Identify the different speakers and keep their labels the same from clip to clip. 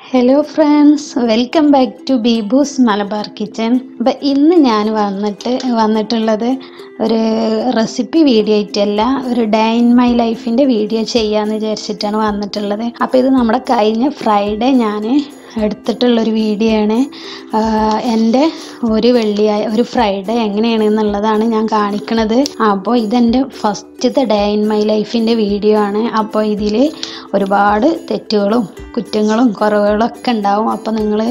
Speaker 1: hello friends welcome back to Beebus Malabar kitchen അപ്പം ഇന്ന് ഞാൻ വന്നിട്ട് വന്നിട്ടുള്ളത് ഒരു റെസിപ്പി വീഡിയോ ആയിട്ടല്ല ഒരു ഡേ ഇൻ മൈ ലൈഫിൻ്റെ വീഡിയോ ചെയ്യാമെന്ന് വിചാരിച്ചിട്ടാണ് വന്നിട്ടുള്ളത് അപ്പോൾ ഇത് നമ്മുടെ കഴിഞ്ഞ ഫ്രൈഡേ ഞാൻ എടുത്തിട്ടുള്ളൊരു വീഡിയോ ആണ് ആഹ് എൻ്റെ ഒരു വെള്ളിയായ ഒരു ഫ്രൈഡേ എങ്ങനെയാണ് എന്നുള്ളതാണ് ഞാൻ കാണിക്കണത് അപ്പോൾ ഇതെൻ്റെ ഫസ്റ്റത്തെ ഡേ ഇൻ മൈ ലൈഫിൻ്റെ വീഡിയോ ആണ് അപ്പോൾ ഇതിൽ ഒരുപാട് തെറ്റുകളും കുറ്റങ്ങളും കുറവുകളും ഒക്കെ ഉണ്ടാവും അപ്പോൾ നിങ്ങൾ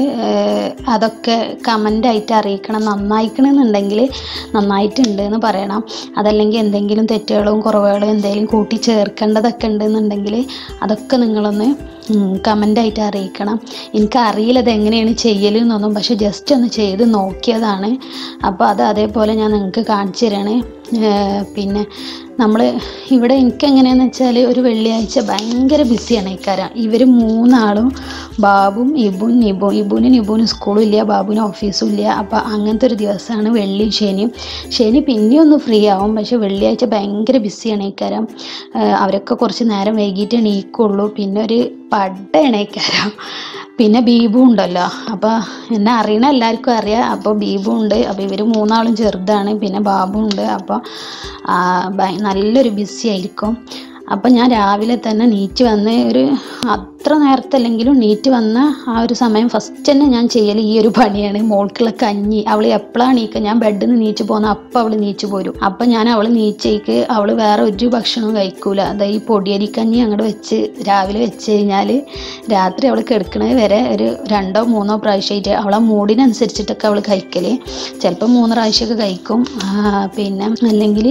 Speaker 1: അതൊക്കെ കമൻ്റായിട്ട് അറിയിക്കണം നന്നായിക്കണമെന്നുണ്ടെങ്കിൽ നന്നായിട്ടുണ്ട് എന്ന് പറയണം അതല്ലെങ്കിൽ എന്തെങ്കിലും തെറ്റുകളും കുറവുകളും എന്തെങ്കിലും കൂട്ടി ചേർക്കേണ്ടതൊക്കെ ഉണ്ടെന്നുണ്ടെങ്കിൽ അതൊക്കെ നിങ്ങളൊന്ന് കമൻ്റായിട്ട് അറിയിക്കണം എനിക്കറിയില്ല ഇത് എങ്ങനെയാണ് ചെയ്യലെന്നൊന്നും പക്ഷെ ജസ്റ്റ് ഒന്ന് ചെയ്ത് നോക്കിയതാണ് അപ്പോൾ അത് അതേപോലെ ഞാൻ നിങ്ങൾക്ക് കാണിച്ചു തരാണ് ഏർ പിന്നെ നമ്മൾ ഇവിടെ എനിക്ക് എങ്ങനെയാന്ന് വെച്ചാൽ ഒരു വെള്ളിയാഴ്ച ഭയങ്കര ബിസിയാണ് ഇക്കാരം ഇവർ മൂന്നാളും ബാബും ഇബുൻ നിബും ഇബുനും നിബുനും സ്കൂളും ഇല്ല ബാബുവിന് ഓഫീസും ഇല്ല അപ്പോൾ അങ്ങനത്തെ ഒരു ദിവസമാണ് വെള്ളിയും ശനിയും ശനി പിന്നെയും ഒന്ന് ഫ്രീ ആവും പക്ഷെ വെള്ളിയാഴ്ച ഭയങ്കര ബിസിയാണ് ഇക്കാരം അവരൊക്കെ കുറച്ച് നേരം വൈകിട്ട് എണീക്കുള്ളൂ പിന്നെ ഒരു പട എണീക്കാരം പിന്നെ ബീബു ഉണ്ടല്ലോ അപ്പോൾ എന്നെ അറിയണ എല്ലാവർക്കും അറിയാം അപ്പോൾ ബീബു ഉണ്ട് അപ്പോൾ ഇവർ മൂന്നാളും ചെറുതാണ് പിന്നെ ബാബു ഉണ്ട് അപ്പോൾ ആ, ഭയ- നല്ലൊരു ബിസി ആയിരിക്കും അപ്പം ഞാൻ രാവിലെ തന്നെ നീറ്റ് വന്ന് ഒരു അത്ര നേരത്തെ അല്ലെങ്കിലും നീറ്റ് വന്ന ആ ഒരു സമയം ഫസ്റ്റ് തന്നെ ഞാൻ ചെയ്യൽ ഈ ഒരു പണിയാണ് മോൾക്കുള്ള കഞ്ഞി അവൾ എപ്പോഴാണ് നീക്കുക ഞാൻ ബെഡിൽ നിന്ന് നീച്ച് പോകുന്ന അപ്പം അവൾ നീച്ച് പോരും അപ്പം ഞാൻ അവൾ നീച്ചേക്ക് അവൾ വേറെ ഒരു ഭക്ഷണവും കഴിക്കൂല അതായത് ഈ പൊടിയരി കഞ്ഞി അങ്ങോട്ട് വെച്ച് രാവിലെ വെച്ച് കഴിഞ്ഞാൽ രാത്രി അവൾ കിടക്കണത് വരെ ഒരു രണ്ടോ മൂന്നോ പ്രാവശ്യമായിട്ട് അവളെ മൂഡിനനുസരിച്ചിട്ടൊക്കെ അവൾ കഴിക്കല് ചിലപ്പോൾ മൂന്ന് പ്രാവശ്യമൊക്കെ കഴിക്കും ആ, പിന്നെ അല്ലെങ്കിൽ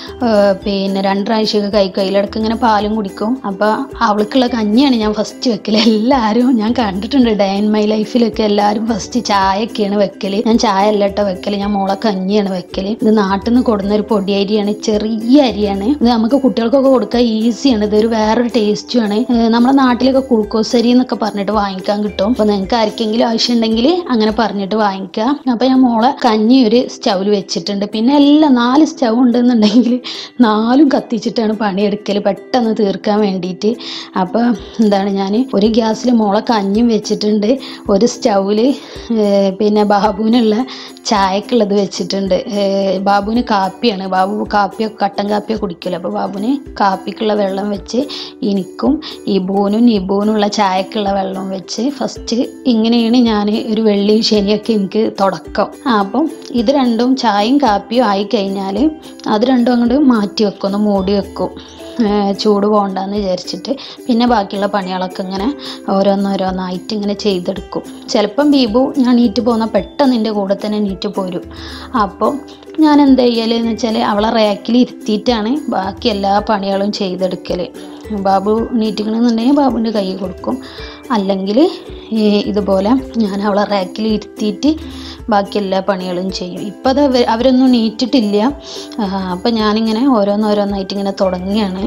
Speaker 1: പിന്നെ രണ്ട് പ്രാവശ്യമൊക്കെ കഴിക്കും അതിലിടക്ക് ഇങ്ങനെ പാലും കുടിക്കും അപ്പോൾ അവൾക്കുള്ള കഞ്ഞിയാണ് ഞാൻ ഫസ്റ്റ് വെക്കല് എല്ലാവരും ഞാൻ കണ്ടിട്ടുണ്ട് ഡേ ഇൻ മൈ ലൈഫിലൊക്കെ എല്ലാവരും ഫസ്റ്റ് ചായയൊക്കെയാണ് വെക്കല് ഞാൻ ചായ അല്ല കേട്ടോ വെക്കല് ഞാൻ മോളെ കഞ്ഞിയാണ് വെക്കല് ഇത് നാട്ടിൽ നിന്ന് കൊടുന്ന ഒരു പൊടി അരിയാണ് ചെറിയ അരിയാണ് ഇത് നമുക്ക് കുട്ടികൾക്കൊക്കെ കൊടുക്കാൻ ഈസിയാണ് ഇതൊരു വേറൊരു ടേസ്റ്റും ആണ് ഏഹ് നമ്മുടെ നാട്ടിലൊക്കെ കുൾക്കോസ് അരി എന്നൊക്കെ പറഞ്ഞിട്ട് വാങ്ങിക്കാൻ കിട്ടും അപ്പോൾ നിങ്ങൾക്ക് ആർക്കെങ്കിലും ആവശ്യമുണ്ടെങ്കിൽ അങ്ങനെ പറഞ്ഞിട്ട് വാങ്ങിക്കുക അപ്പോൾ ഞാൻ മോളെ കഞ്ഞി ഒരു സ്റ്റൗവിൽ വെച്ചിട്ടുണ്ട് പിന്നെ എല്ലാം നാല് സ്റ്റൗ ഉണ്ടെന്നുണ്ടെങ്കിൽ നാലും കത്തിച്ചിട്ടാണ് പണിയെടുക്കൽ പെട്ടെന്ന് തീർക്കാൻ വേണ്ടിയിട്ട് അപ്പോൾ എന്താണ് ഞാൻ ഒരു ഗ്യാസിൽ മോളെ കഞ്ഞിയും വെച്ചിട്ടുണ്ട് ഒരു സ്റ്റൗവിൽ പിന്നെ ബാബുവിനുള്ള ചായക്കുള്ളത് വെച്ചിട്ടുണ്ട് ഏഹ് ബാബുവിന് കാപ്പിയാണ് ബാബു കാപ്പിയോ കട്ടൻ കാപ്പിയോ കുടിക്കില്ല അപ്പോൾ ബാബുവിന് കാപ്പിക്കുള്ള വെള്ളം വെച്ച് എനിക്കും ഇബൂനും നിബൂനുള്ള ചായക്കുള്ള വെള്ളം വെച്ച് ഫസ്റ്റ് ഇങ്ങനെയാണ് ഞാൻ ഒരു വെള്ളിയും ശനിയൊക്കെ എനിക്ക് തുടക്കം ആ, അപ്പം ഇത് രണ്ടും ചായയും കാപ്പിയും ആയി കഴിഞ്ഞാൽ അത് രണ്ടും അങ്ങോട്ട് മാറ്റി വെക്കും ഒന്ന് മൂടി വെക്കും ഏഹ് ചൂട് പോകണ്ടെന്ന് വിചാരിച്ചിട്ട് പിന്നെ ബാക്കിയുള്ള പണികളൊക്കെ ഇങ്ങനെ ഓരോന്നോരോന്നായിട്ട് ഇങ്ങനെ ചെയ്തെടുക്കും ചിലപ്പം ബീബു ഞാൻ നീറ്റ് പോകുന്ന പെട്ടെന്ന് എൻ്റെ കൂടെ തന്നെ നീറ്റ് പോരും അപ്പോൾ ഞാൻ എന്താ ചെയ്യലെന്ന് വെച്ചാൽ അവളെ റാക്കിൽ ഇരുത്തിയിട്ടാണ് ബാക്കി എല്ലാ പണികളും ചെയ്തെടുക്കൽ ബാബു നീറ്റിക്കണമെന്നുണ്ടെങ്കിൽ ബാബുവിൻ്റെ കൈ കൊടുക്കും അല്ലെങ്കിൽ ഇതുപോലെ ഞാൻ അവളെ റാക്കിൽ ഇരുത്തിയിട്ട് ബാക്കി എല്ലാ പണികളും ചെയ്യും ഇപ്പം അത് അവ- അവരൊന്നും നീറ്റിട്ടില്ല അപ്പം ഞാനിങ്ങനെ ഓരോന്നോരോന്നായിട്ട് ഇങ്ങനെ തുടങ്ങുകയാണ്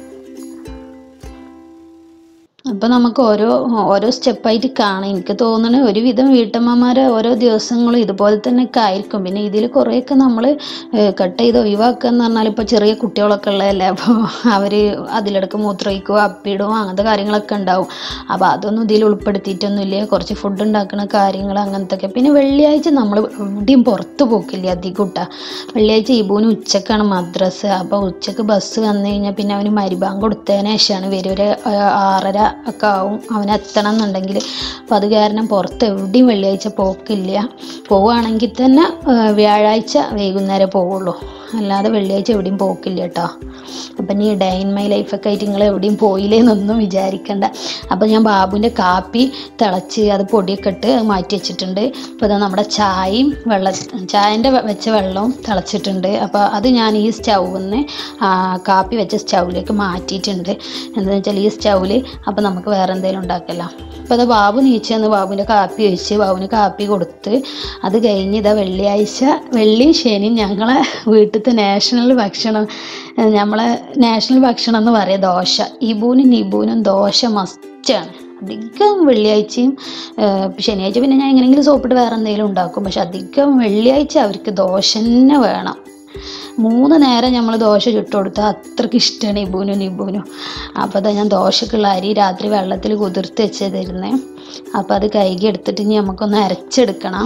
Speaker 1: അപ്പോൾ നമുക്ക് ഓരോ ഓരോ സ്റ്റെപ്പായിട്ട് കാണാം എനിക്ക് തോന്നുന്നു ഒരുവിധം വീട്ടമ്മമാർ ഓരോ ദിവസങ്ങളും ഇതുപോലെ തന്നെ ഒക്കെ ആയിരിക്കും പിന്നെ ഇതിൽ കുറേയൊക്കെ നമ്മൾ കട്ട് ചെയ്ത് ഒഴിവാക്കുക എന്ന് പറഞ്ഞാൽ ഇപ്പോൾ ചെറിയ കുട്ടികളൊക്കെ ഉള്ളതല്ലേ അപ്പോൾ അവർ അതിലിടക്ക് മൂത്രമൊഴിക്കുക അപ്പിടും അങ്ങനത്തെ കാര്യങ്ങളൊക്കെ ഉണ്ടാവും അപ്പോൾ അതൊന്നും ഇതിൽ ഉൾപ്പെടുത്തിയിട്ടൊന്നുമില്ല കുറച്ച് ഫുഡ് ഉണ്ടാക്കുന്ന കാര്യങ്ങൾ അങ്ങനത്തെ ഒക്കെ പിന്നെ വെള്ളിയാഴ്ച നമ്മൾ എവിടെയും പുറത്ത് പോക്കില്ല അധികം കൂട്ടാ വെള്ളിയാഴ്ച ഇബുവിന് ഉച്ചക്കാണ് മദ്രസ് അപ്പോൾ ഉച്ചക്ക് ബസ് വന്നു കഴിഞ്ഞാൽ പിന്നെ അവന് മരിബാങ്ക് കൊടുത്തതിന് ശേഷമാണ് വരും ഒരു ആ, ആറര ഒക്കെ ആവും അവന് എത്തണം എന്നുണ്ടെങ്കിൽ അപ്പോൾ അത് കാരണം പുറത്ത് എവിടെയും വെള്ളിയാഴ്ച പോക്കില്ല പോവുകയാണെങ്കിൽ തന്നെ ആ, വ്യാഴാഴ്ച വൈകുന്നേരം പോവുള്ളൂ അല്ലാതെ വെള്ളിയാഴ്ച എവിടെയും പോക്കില്ല കേട്ടോ അപ്പം നീ ഡേ ഇൻ മൈ ലൈഫൊക്കെ ആയിട്ട് നിങ്ങൾ എവിടെയും പോയില്ലേന്നൊന്നും വിചാരിക്കണ്ട അപ്പോൾ ഞാൻ ബാബുവിൻ്റെ കാപ്പി തിളച്ച് അത് പൊടിയൊക്കെ ഇട്ട് മാറ്റി വെച്ചിട്ടുണ്ട് അപ്പോൾ അത് നമ്മുടെ ചായയും വെള്ള ചായൻ്റെ വെച്ച വെള്ളവും തിളച്ചിട്ടുണ്ട് അപ്പോൾ അത് ഞാൻ ഈ സ്റ്റൗവിൽ നിന്ന് കാപ്പി വെച്ച സ്റ്റൗവിലേക്ക് മാറ്റിയിട്ടുണ്ട് എന്താണെന്ന് വെച്ചാൽ ഈ സ്റ്റൗവിൽ അപ്പോൾ നമുക്ക് വേറെ എന്തെങ്കിലും ഉണ്ടാക്കല്ലോ അപ്പോൾ അത് ബാബു നീച്ചെന്ന് ബാബുവിൻ്റെ കാപ്പി ഒഴിച്ച് ബാബുവിന് കാപ്പി കൊടുത്ത് അത് കഴിഞ്ഞ് ഇതാ വെള്ളിയാഴ്ച വെള്ളിയും ശനിയും ഞങ്ങളെ വീട്ടിലത്തെ നാഷണൽ ഭക്ഷണം ഏഹ് നമ്മളെ നാഷണൽ ഭക്ഷണം എന്ന് പറയാം ദോശ ഇബൂനും നിബൂനും ദോശ മസ്റ്റാണ് അധികം വെള്ളിയാഴ്ചയും ഏഹ് ശനിയാഴ്ച പിന്നെ ഞാൻ എങ്ങനെയെങ്കിലും സോപ്പിട്ട് വേറെ എന്തെങ്കിലും ഉണ്ടാക്കും പക്ഷെ അധികം വെള്ളിയാഴ്ച അവർക്ക് ദോശ തന്നെ വേണം മൂന്ന് നേരം നമ്മൾ ദോശ ചുട്ട് കൊടുത്താൽ അത്രയ്ക്ക് ഇഷ്ടമാണ് ഇബൂനും നിബൂനും അപ്പോൾ അതാ ഞാൻ ദോശക്കുള്ള അരി രാത്രി വെള്ളത്തിൽ കുതിർത്ത് വെച്ചതായിരുന്നേ അപ്പോൾ അത് കൈകി എടുത്തിട്ട് ഇനി നമുക്കൊന്ന് അരച്ചെടുക്കണം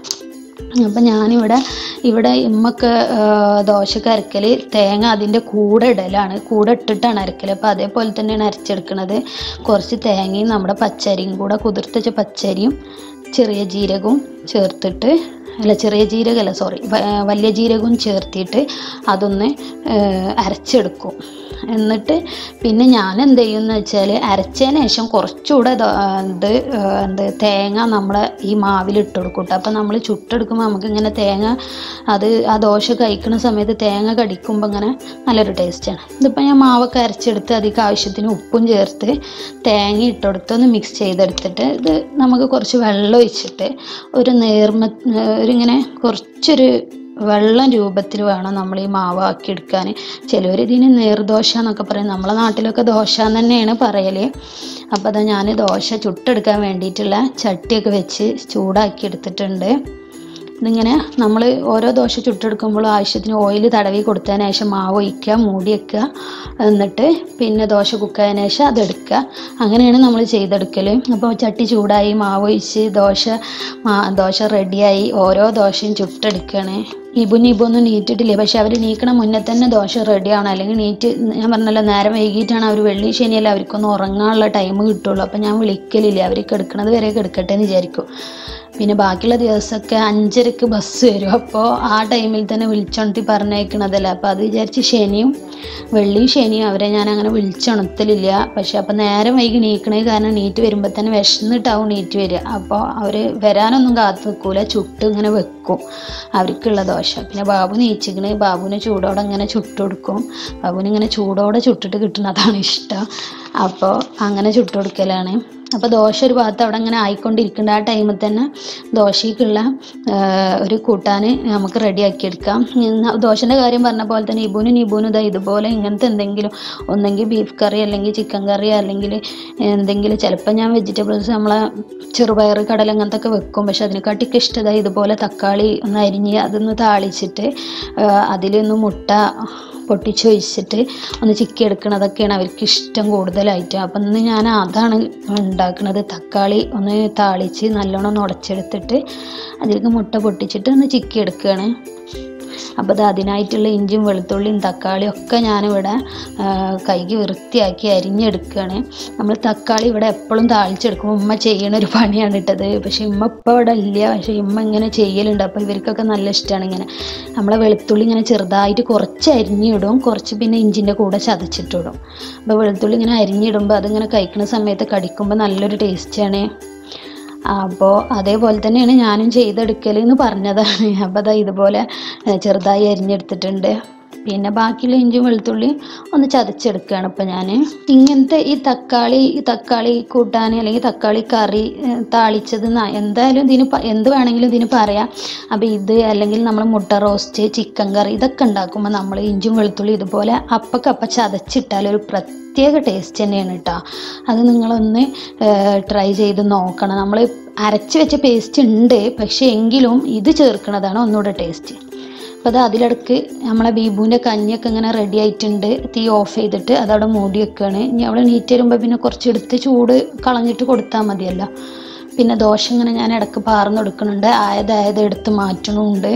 Speaker 1: അപ്പം ഞാനിവിടെ ഇവിടെ ഇമ്മക്ക് ദോശക്ക് അരക്കൽ തേങ്ങ അതിൻ്റെ കൂടെ ഇടലാണ് കൂടെ ഇട്ടിട്ടാണ് അരക്കൽ അപ്പോൾ അതേപോലെ തന്നെയാണ് അരച്ചെടുക്കുന്നത് കുറച്ച് തേങ്ങയും നമ്മുടെ പച്ചരിയും കൂടെ കുതിർത്ത് വെച്ച പച്ചരിയും ചെറിയ ജീരകവും ചേർത്തിട്ട് അല്ല ചെറിയ ജീരകമല്ല സോറി വലിയ ജീരകവും ചേർത്തിട്ട് അതൊന്ന് ഏഹ്, അരച്ചെടുക്കും എന്നിട്ട് പിന്നെ ഞാൻ എന്ത് ചെയ്യുമെന്ന് വെച്ചാൽ അരച്ചതിന് ശേഷം കുറച്ചുകൂടെ ദോ- ഇത് ഏഹ്, എന്ത് തേങ്ങ നമ്മളെ ഈ മാവിൽ ഇട്ട് കൊടുക്കും കേട്ടോ അപ്പം നമ്മൾ ചുട്ടെടുക്കുമ്പോൾ നമുക്ക് ഇങ്ങനെ തേങ്ങ അത് ആ ദോശ കഴിക്കുന്ന സമയത്ത് തേങ്ങ കടിക്കുമ്പോൾ ഇങ്ങനെ നല്ലൊരു ടേസ്റ്റാണ് ഇതിപ്പോൾ ഞാൻ മാവൊക്കെ അരച്ചെടുത്ത് അതിക്ക് ആവശ്യത്തിന് ഉപ്പും ചേർത്ത് തേങ്ങ ഇട്ടെടുത്ത് ഒന്ന് മിക്സ് ചെയ്തെടുത്തിട്ട് ഇത് നമുക്ക് കുറച്ച് വെള്ളം ഒഴിച്ചിട്ട് ഒരു നേർമ ഒരു ഇങ്ങനെ കുറച്ചൊരു വെള്ളം രൂപത്തിൽ വേണം നമ്മൾ ഈ മാവ് ആക്കി എടുക്കാൻ ചിലവർ ഇതിന് നീർദോശ എന്നൊക്കെ പറയും നമ്മളെ നാട്ടിലൊക്കെ ദോശ എന്ന് തന്നെയാണ് പറയൽ അപ്പോൾ അതാ ഞാൻ ദോശ ചുട്ടെടുക്കാൻ വേണ്ടിയിട്ടുള്ള ചട്ടിയൊക്കെ വെച്ച് ചൂടാക്കി എടുത്തിട്ടുണ്ട് ഇതിങ്ങനെ നമ്മൾ ഓരോ ദോശ ചുട്ടെടുക്കുമ്പോഴും ആവശ്യത്തിന് ഓയിൽ തടവി കൊടുത്തതിന് ശേഷം മാവ് ഒഴിക്കുക മൂടി വെക്കുക എന്നിട്ട് പിന്നെ ദോശ കുക്കായതിനു ശേഷം അതെടുക്കുക അങ്ങനെയാണ് നമ്മൾ ചെയ്തെടുക്കൽ അപ്പോൾ ചട്ടി ചൂടായി മാവ് ഒഴിച്ച് ദോശ മാ ദോശ റെഡിയായി ഓരോ ദോശയും ചുട്ടെടുക്കുകയാണ് ഇബുന് ഇബൊന്നും നീറ്റിട്ടില്ല പക്ഷെ അവർ നീക്കണ മുന്നേ തന്നെ ദോശ റെഡിയാണ് അല്ലെങ്കിൽ നീറ്റ് ഞാൻ പറഞ്ഞല്ലോ നേരം വൈകിട്ടാണ് അവർ വെള്ളി ശനിയല്ല അവർക്കൊന്ന് ഉറങ്ങാനുള്ള ടൈം കിട്ടുള്ളൂ അപ്പം ഞാൻ വിളിക്കലില്ല അവർ കിടക്കണത് വരെ കിടക്കട്ടെ എന്ന് വിചാരിക്കും പിന്നെ ബാക്കിയുള്ള ദിവസമൊക്കെ അഞ്ചരക്ക് ബസ് വരും അപ്പോൾ ആ ടൈമിൽ തന്നെ വിളിച്ചുണർത്തി പറഞ്ഞേക്കണതല്ല അപ്പോൾ അത് വിചാരിച്ച് ശനിയും വെള്ളിയും ശനിയും അവരെ ഞാൻ അങ്ങനെ വിളിച്ചുണർത്തലില്ല പക്ഷെ അപ്പോൾ നേരം വൈകി നീക്കണേ കാരണം നീറ്റ് വരുമ്പോൾ തന്നെ വിശന്നിട്ടാവും നീറ്റ് വരിക അപ്പോൾ അവർ വരാനൊന്നും കാത്തു നിൽക്കൂല ചുട്ട് ഇങ്ങനെ വെക്കും അവർക്കുള്ള ദോശ പിന്നെ ബാബു നീച്ചിക്കണ് ബാബുവിന് ചൂടോടെ ഇങ്ങനെ ചുട്ട് കൊടുക്കും ബാബുവിന് ഇങ്ങനെ ചൂടോടെ ചുട്ടിട്ട് കിട്ടുന്നതാണ് ഇഷ്ടം അപ്പോൾ അങ്ങനെ ചുട്ട് കൊടുക്കലാണ് അപ്പോൾ ദോശ ഒരു ഭാഗത്ത് അവിടെ ഇങ്ങനെ ആയിക്കൊണ്ടിരിക്കുന്നുണ്ട് ആ ടൈമിൽ തന്നെ ദോശയ്ക്കുള്ള ആ, ഒരു കൂട്ടാൻ നമുക്ക് റെഡിയാക്കി എടുക്കാം ഇന്ന് ദോശൻ്റെ കാര്യം പറഞ്ഞ പോലെ തന്നെ ഇബൂനും നിബൂനും ഇതാ ഇതുപോലെ ഇങ്ങനത്തെ എന്തെങ്കിലും ഒന്നെങ്കിൽ ബീഫ് കറി അല്ലെങ്കിൽ ചിക്കൻ കറി അല്ലെങ്കിൽ എന്തെങ്കിലും ചിലപ്പോൾ ഞാൻ വെജിറ്റബിൾസ് നമ്മളെ ചെറുപയർ കടല അങ്ങനത്തെ ഒക്കെ വെക്കും പക്ഷെ അതിനെക്കാട്ടിയൊക്കെ ഇഷ്ടത ഇതുപോലെ തക്കാളി ഒന്ന് അരിഞ്ഞ് അതൊന്ന് താളിച്ചിട്ട് അതിലൊന്ന് മുട്ട പൊട്ടിച്ചൊഴിച്ചിട്ട് ഒന്ന് ചിക്കി എടുക്കണതൊക്കെയാണ് അവർക്ക് ഇഷ്ടം കൂടുതലായിട്ട് അപ്പം ഇന്ന് ഞാൻ അതാണ് ഉണ്ടാക്കുന്നത് തക്കാളി ഒന്ന് താളിച്ച് നല്ലോണം ഒന്ന് ഉടച്ചെടുത്തിട്ട് അതിലേക്ക് മുട്ട പൊട്ടിച്ചിട്ട് ഒന്ന് ചിക്കി എടുക്കുകയാണ് അപ്പോൾ അത് അതിനായിട്ടുള്ള ഇഞ്ചിയും വെളുത്തുള്ളിയും തക്കാളിയും ഒക്കെ ഞാനിവിടെ ആ, കൈകി വൃത്തിയാക്കി അരിഞ്ഞെടുക്കുകയാണ് നമ്മൾ തക്കാളി ഇവിടെ എപ്പോഴും താളിച്ചെടുക്കുമ്പോൾ ഉമ്മ ചെയ്യണ ഒരു പണിയാണ് ഇട്ടത് പക്ഷേ ഉമ്മ ഇപ്പോൾ ഇവിടെ ഇല്ല പക്ഷേ ഉമ്മ ഇങ്ങനെ ചെയ്യലുണ്ട് അപ്പോൾ ഇവർക്കൊക്കെ നല്ല ഇഷ്ടമാണ് ഇങ്ങനെ നമ്മളെ വെളുത്തുള്ളി ഇങ്ങനെ ചെറുതായിട്ട് കുറച്ച് അരിഞ്ഞിടും കുറച്ച് പിന്നെ ഇഞ്ചിൻ്റെ കൂടെ ചതച്ചിട്ടിടും അപ്പോൾ വെളുത്തുള്ളി ഇങ്ങനെ അരിഞ്ഞിടുമ്പോൾ അതിങ്ങനെ കഴിക്കുന്ന സമയത്ത് കടിക്കുമ്പോൾ നല്ലൊരു ടേസ്റ്റാണ് അപ്പോൾ അതേപോലെ തന്നെയാണ് ഞാനും ചെയ്തെടുക്കൽ എന്ന് പറഞ്ഞതാണ് അപ്പോൾ അതാ ഇതുപോലെ ഏഹ്, ചെറുതായി അരിഞ്ഞെടുത്തിട്ടുണ്ട് പിന്നെ ബാക്കിയുള്ള ഇഞ്ചും വെളുത്തുള്ളി ഒന്ന് ചതച്ചെടുക്കുകയാണ് ഇപ്പം ഞാൻ ഇങ്ങനത്തെ ഈ തക്കാളി ഈ തക്കാളി കൂട്ടാൻ അല്ലെങ്കിൽ തക്കാളി കറി ഏഹ്, താളിച്ചത് ന- എന്തായാലും ഇതിന് പ- എന്ത് വേണമെങ്കിലും ഇതിന് പറയാം അപ്പോൾ ഇത് അല്ലെങ്കിൽ നമ്മൾ മുട്ട റോസ്റ്റ് ചിക്കൻ കറി ഇതൊക്കെ ഉണ്ടാക്കുമ്പോൾ നമ്മൾ ഇഞ്ചും വെളുത്തുള്ളി ഇതുപോലെ അപ്പക്കപ്പ ചതച്ചിട്ടാൽ ഒരു പ്രത്യേക ടേസ്റ്റ് തന്നെയാണ് കേട്ടോ അത് നിങ്ങളൊന്ന് ട്രൈ ചെയ്ത് നോക്കണം നമ്മൾ അരച്ച് വെച്ച പേസ്റ്റ് ഉണ്ട് പക്ഷേ എങ്കിലും ഇത് ചേർക്കുന്നതാണ് ഒന്നുകൂടെ ടേസ്റ്റ് അപ്പോൾ അത് അതിലിടക്ക് നമ്മളെ ബീബുവിൻ്റെ കഞ്ഞിയൊക്കെ ഇങ്ങനെ റെഡി ആയിട്ടുണ്ട് തീ ഓഫ് ചെയ്തിട്ട് അതവിടെ മൂടി വെക്കുകയാണ് ഇനി അവിടെ നീറ്റ് വരുമ്പോൾ പിന്നെ കുറച്ചെടുത്ത് ചൂട് കളഞ്ഞിട്ട് കൊടുത്താൽ മതിയല്ലോ പിന്നെ ദോശ ഇങ്ങനെ ഞാൻ ഇടക്ക് പാർന്ന് കൊടുക്കുന്നുണ്ട് ആയതായത് എടുത്ത് മാറ്റണമുണ്ട്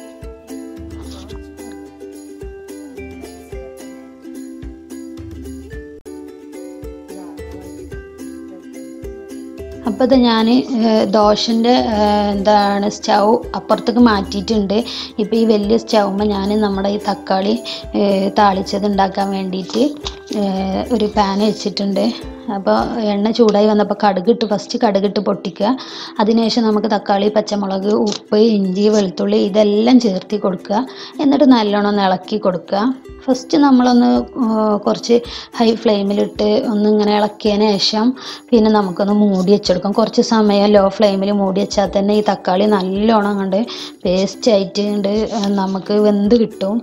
Speaker 1: അപ്പോൾ ഇത് ഞാൻ ദോശൻ്റെ എന്താണ് സ്റ്റൗ അപ്പുറത്തേക്ക് മാറ്റിയിട്ടുണ്ട് ഇപ്പോൾ ഈ വലിയ സ്റ്റൗമ്മ ഞാൻ നമ്മുടെ ഈ തക്കാളി ഏഹ്, താളിച്ചത് ഉണ്ടാക്കാൻ വേണ്ടിയിട്ട് ഏഹ്, ഒരു പാൻ വെച്ചിട്ടുണ്ട് അപ്പോൾ എണ്ണ ചൂടായി വന്നപ്പോൾ കടുകിട്ട് ഫസ്റ്റ് കടുകിട്ട് പൊട്ടിക്കുക അതിനുശേഷം നമുക്ക് തക്കാളി പച്ചമുളക് ഉപ്പ് ഇഞ്ചി വെളുത്തുള്ളി ഇതെല്ലാം ചേർത്തി കൊടുക്കുക എന്നിട്ട് നല്ലോണം ഒന്ന് ഇളക്കി കൊടുക്കുക ഫസ്റ്റ് നമ്മളൊന്ന് ആ, കുറച്ച് ഹൈ ഫ്ലെയിമിലിട്ട് ഒന്ന് ഇങ്ങനെ ഇളക്കിയതിന് ശേഷം പിന്നെ നമുക്കൊന്ന് മൂടി വെച്ചെടുക്കാം കുറച്ച് സമയം ലോ ഫ്ലെയിമിൽ മൂടി വെച്ചാൽ തന്നെ ഈ തക്കാളി നല്ലോണം കണ്ട് പേസ്റ്റ് ആയിട്ട് കണ്ട് നമുക്ക് വെന്ത് കിട്ടും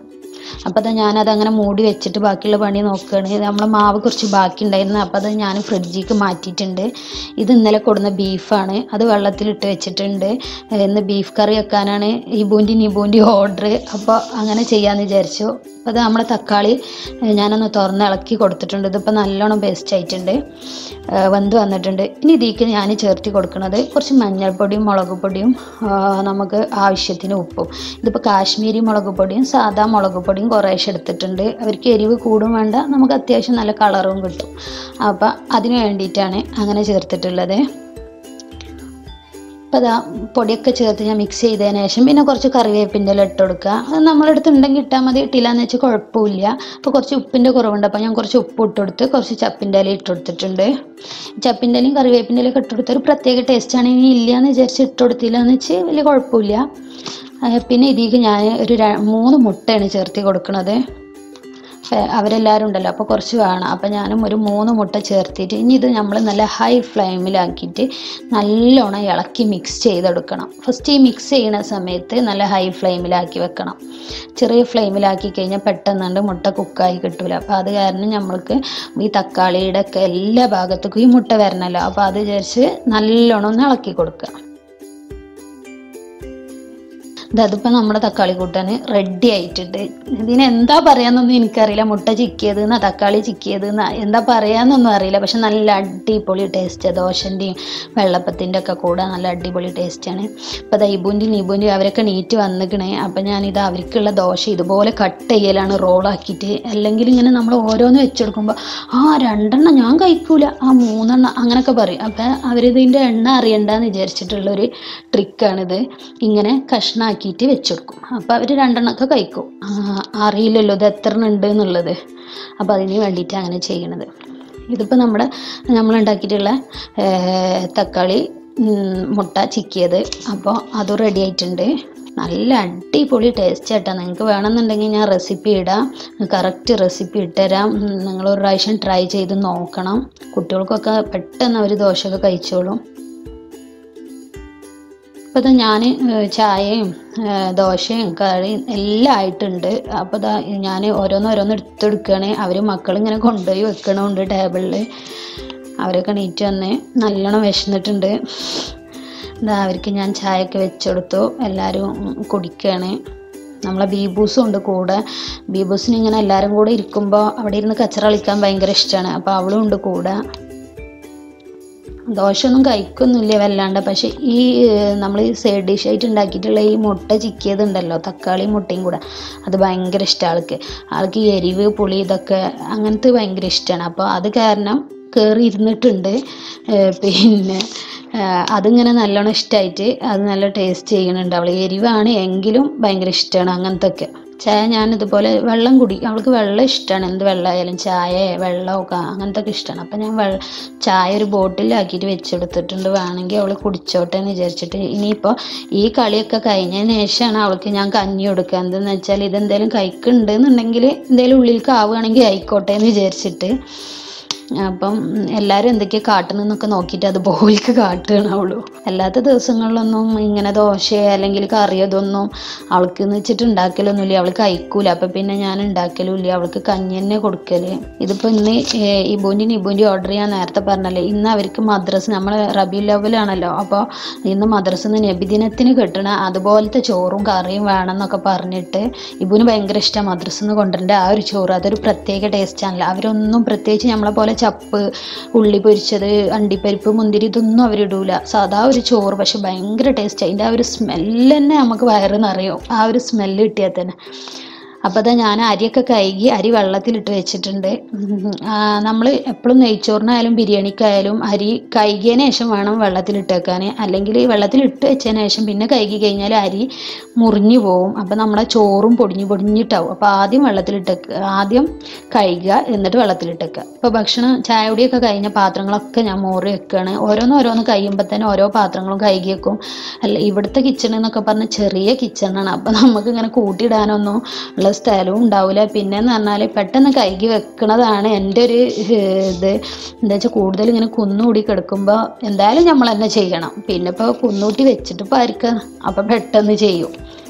Speaker 1: അപ്പോൾ അത് ഞാനത് അങ്ങനെ മൂടി വെച്ചിട്ട് ബാക്കിയുള്ള പണി നോക്കുകയാണ് ഇത് നമ്മളെ മാവ് കുറച്ച് ബാക്കി ഉണ്ടായിരുന്നു അപ്പോൾ അത് ഞാൻ ഫ്രിഡ്ജിലേക്ക് മാറ്റിയിട്ടുണ്ട് ഇത് ഇന്നലെ കൊടുന്ന ബീഫാണ് അത് വെള്ളത്തിലിട്ട് വെച്ചിട്ടുണ്ട് ഏഹ് ഇന്ന് ബീഫ് കറി വെക്കാനാണ് ഇബൂൻ്റെ നിബൂൻ്റെ ഓർഡർ അപ്പോൾ അങ്ങനെ ചെയ്യാമെന്ന് വിചാരിച്ചു അപ്പോൾ അത് നമ്മുടെ തക്കാളി ഏഹ് ഞാനൊന്ന് തുറന്ന് ഇളക്കി കൊടുത്തിട്ടുണ്ട് ഇതിപ്പോൾ നല്ലോണം പേസ്റ്റ് ആയിട്ടുണ്ട് ഏഹ് വെന്ത് വന്നിട്ടുണ്ട് ഇനി ഇതിലേക്ക് ഞാൻ ചേർത്തി കൊടുക്കുന്നത് കുറച്ച് മഞ്ഞൾപ്പൊടിയും മുളക് പൊടിയും ആഹ് നമുക്ക് ആവശ്യത്തിന് ഉപ്പും ഇതിപ്പോൾ കാശ്മീരി മുളക് പൊടിയും സാദാ മുളക് പൊടിയും കുറേശ്ശെ എടുത്തിട്ടുണ്ട് അവർക്ക് എരിവ് കൂടും വേണ്ട നമുക്ക് അത്യാവശ്യം നല്ല കളറും കിട്ടും അപ്പം അതിന് വേണ്ടിയിട്ടാണ് അങ്ങനെ ചേർത്തിട്ടുള്ളത് അപ്പോൾ അതാ പൊടിയൊക്കെ ചേർത്ത് ഞാൻ മിക്സ് ചെയ്തതിന് ശേഷം പിന്നെ കുറച്ച് കറിവേപ്പിൻ്റെ ഇല ഇട്ട് കൊടുക്കുക അത് നമ്മളടുത്ത് ഉണ്ടെങ്കിൽ ഇട്ടാൽ മതി ഇട്ടില്ലാന്ന് വെച്ചാൽ കുഴപ്പമില്ല അപ്പോൾ കുറച്ച് ഉപ്പിൻ്റെ കുറവുണ്ട് അപ്പോൾ ഞാൻ കുറച്ച് ഉപ്പ് ഇട്ട് കൊടുത്ത് കുറച്ച് ചപ്പിൻ്റെ ഇല ഇട്ട് കൊടുത്തിട്ടുണ്ട് ചപ്പിൻ്റെ ഇലയും കറിവേപ്പിൻ്റെ ഇലയൊക്കെ ഇട്ട് കൊടുത്ത ഒരു പ്രത്യേക ടേസ്റ്റാണ് ഇനി ഇല്ലയെന്ന് വിചാരിച്ച് ഇട്ട് കൊടുത്തില്ല എന്ന് വെച്ച് വലിയ കുഴപ്പമില്ല ആ, പിന്നെ ഇതിലേക്ക് ഞാൻ ഒരു ര- മൂന്ന് മുട്ടയാണ് ചേർത്തി കൊടുക്കുന്നത് ഫെ- അവരെല്ലാവരും ഉണ്ടല്ലോ അപ്പോൾ കുറച്ച് വേണം അപ്പോൾ ഞാനും ഒരു മൂന്ന് മുട്ട ചേർത്തിട്ട് ഇനി ഇത് നമ്മൾ നല്ല ഹൈ ഫ്ലെയിമിലാക്കിയിട്ട് നല്ലോണം ഇളക്കി മിക്സ് ചെയ്തെടുക്കണം ഫസ്റ്റ് ഈ മിക്സ് ചെയ്യുന്ന സമയത്ത് നല്ല ഹൈ ഫ്ലെയിമിലാക്കി വെക്കണം ചെറിയ ഫ്ലെയിമിലാക്കി കഴിഞ്ഞാൽ പെട്ടെന്നുണ്ട് മുട്ട കുക്കായി കിട്ടൂല അപ്പോൾ അത് കാരണം നമ്മൾക്ക് ഈ തക്കാളിയുടെ ഒക്കെ എല്ലാ ഭാഗത്തേക്കും ഈ മുട്ട വരണമല്ലോ അപ്പോൾ അത് വിചാരിച്ച് നല്ലോണം ഒന്ന് ഇളക്കി കൊടുക്കുക ഇത് അതിപ്പോൾ നമ്മുടെ തക്കാളി കൂട്ടാൻ റെഡി ആയിട്ടുണ്ട് ഇതിന് എന്താ പറയാന്നൊന്നും എനിക്കറിയില്ല മുട്ട ചിക്കിയത് എന്നാ തക്കാളി ചിക്കിയത് എന്നാ എന്താ പറയാന്നൊന്നും അറിയില്ല പക്ഷെ നല്ല അടിപൊളി ടേസ്റ്റ് ദോശൻ്റെയും വെള്ളപ്പത്തിൻ്റെ ഒക്കെ കൂടെ നല്ല അടിപൊളി ടേസ്റ്റാണ് ഇപ്പോൾ ദൈബൂൻ്റെയും നീബൂൻ്റെയും അവരൊക്കെ നീറ്റ് വന്നിക്കണേ അപ്പം ഞാനിത് അവർക്കുള്ള ദോശ ഇതുപോലെ കട്ട് ചെയ്യലാണ് റോളാക്കിയിട്ട് അല്ലെങ്കിൽ ഇങ്ങനെ നമ്മൾ ഓരോന്ന് വെച്ചെടുക്കുമ്പോൾ ആ രണ്ടെണ്ണം ഞാൻ കഴിക്കൂല ആ മൂന്നെണ്ണം അങ്ങനെയൊക്കെ പറയും അപ്പം അവരിതിൻ്റെ എണ്ണ അറിയണ്ടെന്ന് വിചാരിച്ചിട്ടുള്ളൊരു ട്രിക്കാണിത് ഇങ്ങനെ കഷ്ണാക്കിയിട്ട് വെച്ചെടുക്കും അപ്പോൾ അവർ രണ്ടെണ്ണമൊക്കെ കഴിക്കും ആ, അറിയില്ലല്ലോ ഇത് എത്ര എണ്ണം ഉണ്ട് എന്നുള്ളത് അപ്പോൾ അതിന് വേണ്ടിയിട്ട് അങ്ങനെ ചെയ്യണത് ഇതിപ്പോൾ നമ്മുടെ നമ്മൾ ഉണ്ടാക്കിയിട്ടുള്ള ഏർ, തക്കാളി ഉം, മുട്ട ചിക്കിയത് അപ്പോൾ അതും റെഡി ആയിട്ടുണ്ട് നല്ല അടിപൊളി ടേസ്റ്റ് ആട്ടോ നിങ്ങൾക്ക് വേണമെന്നുണ്ടെങ്കിൽ ഞാൻ റെസിപ്പി ഇടാം കറക്റ്റ് റെസിപ്പി ഇട്ടുതരാം ഉം, നിങ്ങൾ ഒരു പ്രാവശ്യം ട്രൈ ചെയ്ത് നോക്കണം കുട്ടികൾക്കൊക്കെ പെട്ടെന്ന് അവർ ദോശയൊക്കെ കഴിച്ചോളും അപ്പോൾ ഇതാ ഞാൻ ചായയും ഏഹ് ദോശയും കറിയും എല്ലാം ആയിട്ടുണ്ട് അപ്പോൾ ഇതാ ഞാൻ ഓരോന്ന് ഓരോന്ന് എടുത്തെടുക്കുകയാണ് അവർ മക്കളിങ്ങനെ കൊണ്ടുപോയി വെക്കണമുണ്ട് ടേബിളിൽ അവരൊക്കെ നീറ്റ് വന്ന് നല്ലോണം വിശന്നിട്ടുണ്ട് ഇതാ അവർക്ക് ഞാൻ ചായയൊക്കെ വെച്ചെടുത്തു എല്ലാവരും കുടിക്കുകയാണ് നമ്മളെ ബീബൂസും ഉണ്ട് കൂടെ ബീബൂസിന് ഇങ്ങനെ എല്ലാവരും കൂടെ ഇരിക്കുമ്പോൾ അവിടെ ഇരുന്ന് കച്ചറ കളിക്കാൻ ഭയങ്കര ഇഷ്ടമാണ് അപ്പോൾ അവളും ഉണ്ട് കൂടെ ദോശയൊന്നും കഴിക്കൊന്നുമില്ല വല്ലാണ്ട് പക്ഷെ ഈ നമ്മൾ സൈഡ് ഡിഷായിട്ട് ഉണ്ടാക്കിയിട്ടുള്ള ഈ മുട്ട ചിക്കിയതുണ്ടല്ലോ തക്കാളി മുട്ടയും കൂടെ അത് ഭയങ്കര ഇഷ്ടമാണ് ആൾക്ക് ആൾക്ക് ഈ എരിവ് പുളി ഇതൊക്കെ അങ്ങനത്തെ ഭയങ്കര ഇഷ്ടമാണ് അപ്പോൾ അത് കാരണം കയറി ഇരുന്നിട്ടുണ്ട് ഏഹ് പിന്നെ ഏഹ് അതിങ്ങനെ നല്ലോണം ഇഷ്ടമായിട്ട് അത് നല്ല ടേസ്റ്റ് ചെയ്യുന്നുണ്ട് അവൾ എരിവാണ് എങ്കിലും ഭയങ്കര ഇഷ്ടമാണ് അങ്ങനത്തെ ഒക്കെ ചായ ഞാൻ ഇതുപോലെ വെള്ളം കുടി അവൾക്ക് വെള്ളം ഇഷ്ടമാണ് എന്ത് വെള്ളമായാലും ചായ വെള്ളമൊക്കെ അങ്ങനത്തെ ഒക്കെ ഇഷ്ടമാണ് അപ്പം ഞാൻ വെള്ള ചായ ഒരു ബോട്ടിലാക്കിയിട്ട് വെച്ചെടുത്തിട്ടുണ്ട് വേണമെങ്കിൽ അവൾ കുടിച്ചോട്ടെ എന്ന് വിചാരിച്ചിട്ട് ഇനിയിപ്പോൾ ഈ കളിയൊക്കെ കഴിഞ്ഞതിന് ശേഷമാണ് അവൾക്ക് ഞാൻ കഞ്ഞി കൊടുക്കുക എന്തെന്ന് വെച്ചാൽ ഇതെന്തേലും കഴിക്കുന്നുണ്ട് എന്നുണ്ടെങ്കിൽ എന്തെങ്കിലും ഉള്ളിലേക്ക് ആവുകയാണെങ്കിൽ ആയിക്കോട്ടെ എന്ന് വിചാരിച്ചിട്ട് അപ്പം എല്ലാവരും എന്തൊക്കെയാ കാട്ടുന്നതെന്നൊക്കെ നോക്കിയിട്ട് അത് ബോയിൽക്ക് കാട്ടുകയാണ് അവളു അല്ലാത്ത ദിവസങ്ങളിലൊന്നും ഇങ്ങനെ ദോശ അല്ലെങ്കിൽ കറിയോ ഇതൊന്നും അവൾക്ക് എന്ന് വെച്ചിട്ട് ഉണ്ടാക്കലൊന്നുമില്ല അവൾ കഴിക്കൂല അപ്പം പിന്നെ ഞാൻ ഉണ്ടാക്കലുമില്ല അവൾക്ക് കഞ്ഞി തന്നെ കൊടുക്കല് ഇതിപ്പോൾ ഇന്ന് ഇബൂൻ്റെയും ഇബൂൻ്റെയും ഓർഡർ ചെയ്യാൻ നേരത്തെ പറഞ്ഞല്ലേ ഇന്ന് അവർക്ക് മദ്രസ് നമ്മൾ റബി ലെവലാണല്ലോ അപ്പോൾ ഇന്ന് മദ്രസിൽ നിന്ന് നബിദിനത്തിന് കിട്ടണ അതുപോലത്തെ ചോറും കറിയും വേണം എന്നൊക്കെ പറഞ്ഞിട്ട് ഇബുന് ഭയങ്കര ഇഷ്ടമാണ് മദ്രസിൽ നിന്ന് കൊണ്ടുവരേണ്ട ആ ഒരു ചോറ് അതൊരു പ്രത്യേക ടേസ്റ്റാണല്ലോ അവരൊന്നും പ്രത്യേകിച്ച് നമ്മളെ പോലെ ചപ്പ് ഉള്ളി പൊരിച്ചത് അണ്ടിപ്പരിപ്പ് മുന്തിരി ഇതൊന്നും അവരിടൂല സാധാ ഒരു ചോറ് പക്ഷെ ഭയങ്കര ടേസ്റ്റ് അതിൻ്റെ ആ ഒരു സ്മെല്ല് തന്നെ നമുക്ക് വയറ് നിറയും ആ ഒരു സ്മെല്ല് കിട്ടിയാൽ തന്നെ അപ്പോൾ അതാ ഞാൻ അരിയൊക്കെ കഴുകി അരി വെള്ളത്തിലിട്ട് വെച്ചിട്ടുണ്ട് നമ്മൾ എപ്പോഴും നെയ്ച്ചോറിനായാലും ബിരിയാണിക്കായാലും അരി കഴുകിയതിന് ശേഷം വേണം വെള്ളത്തിലിട്ട് വെക്കാൻ അല്ലെങ്കിൽ വെള്ളത്തിലിട്ട് വെച്ചതിന് ശേഷം പിന്നെ കഴുകി കഴിഞ്ഞാൽ അരി മുറിഞ്ഞു പോവും അപ്പോൾ നമ്മുടെ ചോറും പൊടിഞ്ഞ് പൊടിഞ്ഞിട്ടാവും അപ്പോൾ ആദ്യം വെള്ളത്തിലിട്ട് വെക്കുക ആദ്യം കഴുകുക എന്നിട്ട് വെള്ളത്തിലിട്ട് വെക്കുക ഇപ്പോൾ ഭക്ഷണം ചായ കുടിയൊക്കെ കഴിഞ്ഞ പാത്രങ്ങളൊക്കെ ഞാൻ മോറി വെക്കുകയാണ് ഓരോന്ന് ഓരോന്ന് കഴിയുമ്പോൾ തന്നെ ഓരോ പാത്രങ്ങളും കഴുകി വെക്കും അല്ല ഇവിടുത്തെ കിച്ചൺ എന്നൊക്കെ പറഞ്ഞാൽ ചെറിയ കിച്ചണാണ് അപ്പോൾ നമുക്ക് ഇങ്ങനെ കൂട്ടിയിടാനൊന്നും ഉള്ള സ്ഥലവും ഉണ്ടാവില്ല പിന്നെ എന്ന് പറഞ്ഞാൽ പെട്ടെന്ന് കഴുകി വെക്കണതാണ് എൻ്റെ ഒരു ഏഹ്, ഇത് എന്താ വെച്ചാൽ കൂടുതൽ ഇങ്ങനെ കുന്നുകൂടി കിടക്കുമ്പോൾ എന്തായാലും നമ്മൾ തന്നെ ചെയ്യണം പിന്നെ ഇപ്പോൾ കുന്നൂട്ടി വെച്ചിട്ട് ഇപ്പോൾ ആയിരിക്കാം അപ്പം പെട്ടെന്ന് ചെയ്യും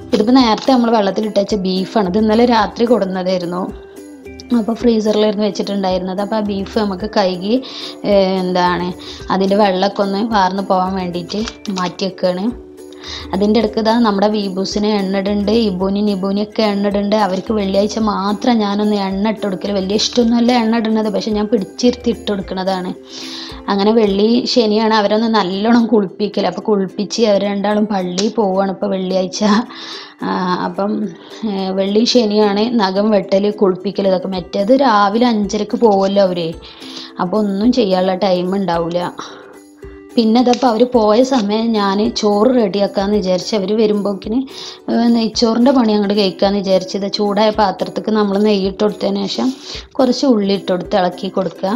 Speaker 1: ഇതിപ്പോൾ നേരത്തെ നമ്മൾ വെള്ളത്തിലിട്ട് വെച്ച ബീഫാണ് ഇത് ഇന്നലെ രാത്രി കൊടുന്നതായിരുന്നു അപ്പോൾ ഫ്രീസറിലായിരുന്നു വെച്ചിട്ടുണ്ടായിരുന്നത് അപ്പോൾ ആ ബീഫ് നമുക്ക് കഴുകി ഏഹ്, എന്താണ് അതിൻ്റെ വെള്ളമൊക്കെ ഒന്ന് വാർന്ന് പോകാൻ വേണ്ടിയിട്ട് മാറ്റി വെക്കുകയാണ് അതിൻ്റെ ഇടയ്ക്ക് ഇതാ നമ്മുടെ വീബൂസിന് എണ്ണയിടുന്നുണ്ട് ഇബൂനി നിബൂനി ഒക്കെ എണ്ണയിടുന്നുണ്ട് അവർക്ക് വെള്ളിയാഴ്ച മാത്രം ഞാനൊന്ന് എണ്ണ ഇട്ട് കൊടുക്കൽ വലിയ ഇഷ്ടമൊന്നുമല്ല എണ്ണ ഇടുന്നത് പക്ഷെ ഞാൻ പിടിച്ചിരുത്തി ഇട്ട് കൊടുക്കുന്നതാണ് അങ്ങനെ വെള്ളി ശനിയാണ് അവരൊന്ന് നല്ലോണം കുളിപ്പിക്കൽ അപ്പോൾ കുളിപ്പിച്ച് അവർ രണ്ടാളും പള്ളിയിൽ പോവുകയാണ് ഇപ്പോൾ വെള്ളിയാഴ്ച ആ, അപ്പം ഏ, വെള്ളി ശനിയാണ് നഖം വെട്ടൽ കുളിപ്പിക്കൽ ഇതൊക്കെ മറ്റേത് രാവിലെ അഞ്ചരക്ക് പോകുമല്ലോ അവർ അപ്പോൾ ഒന്നും ചെയ്യാനുള്ള ടൈം ഉണ്ടാവില്ല പിന്നെ ഇതപ്പോൾ അവർ പോയ സമയം ഞാൻ ചോറ് റെഡിയാക്കാമെന്ന് വിചാരിച്ച് അവർ വരുമ്പോക്കിന് നെയ്ച്ചോറിൻ്റെ പണി അങ്ങോട്ട് കഴിക്കാമെന്ന് വിചാരിച്ചത് ചൂടായ പാത്രത്തേക്ക് നമ്മൾ നെയ്യിട്ട് കൊടുത്തതിന് ശേഷം കുറച്ച് ഉള്ളി ഇട്ട് കൊടുത്ത് ഇളക്കി കൊടുക്കുക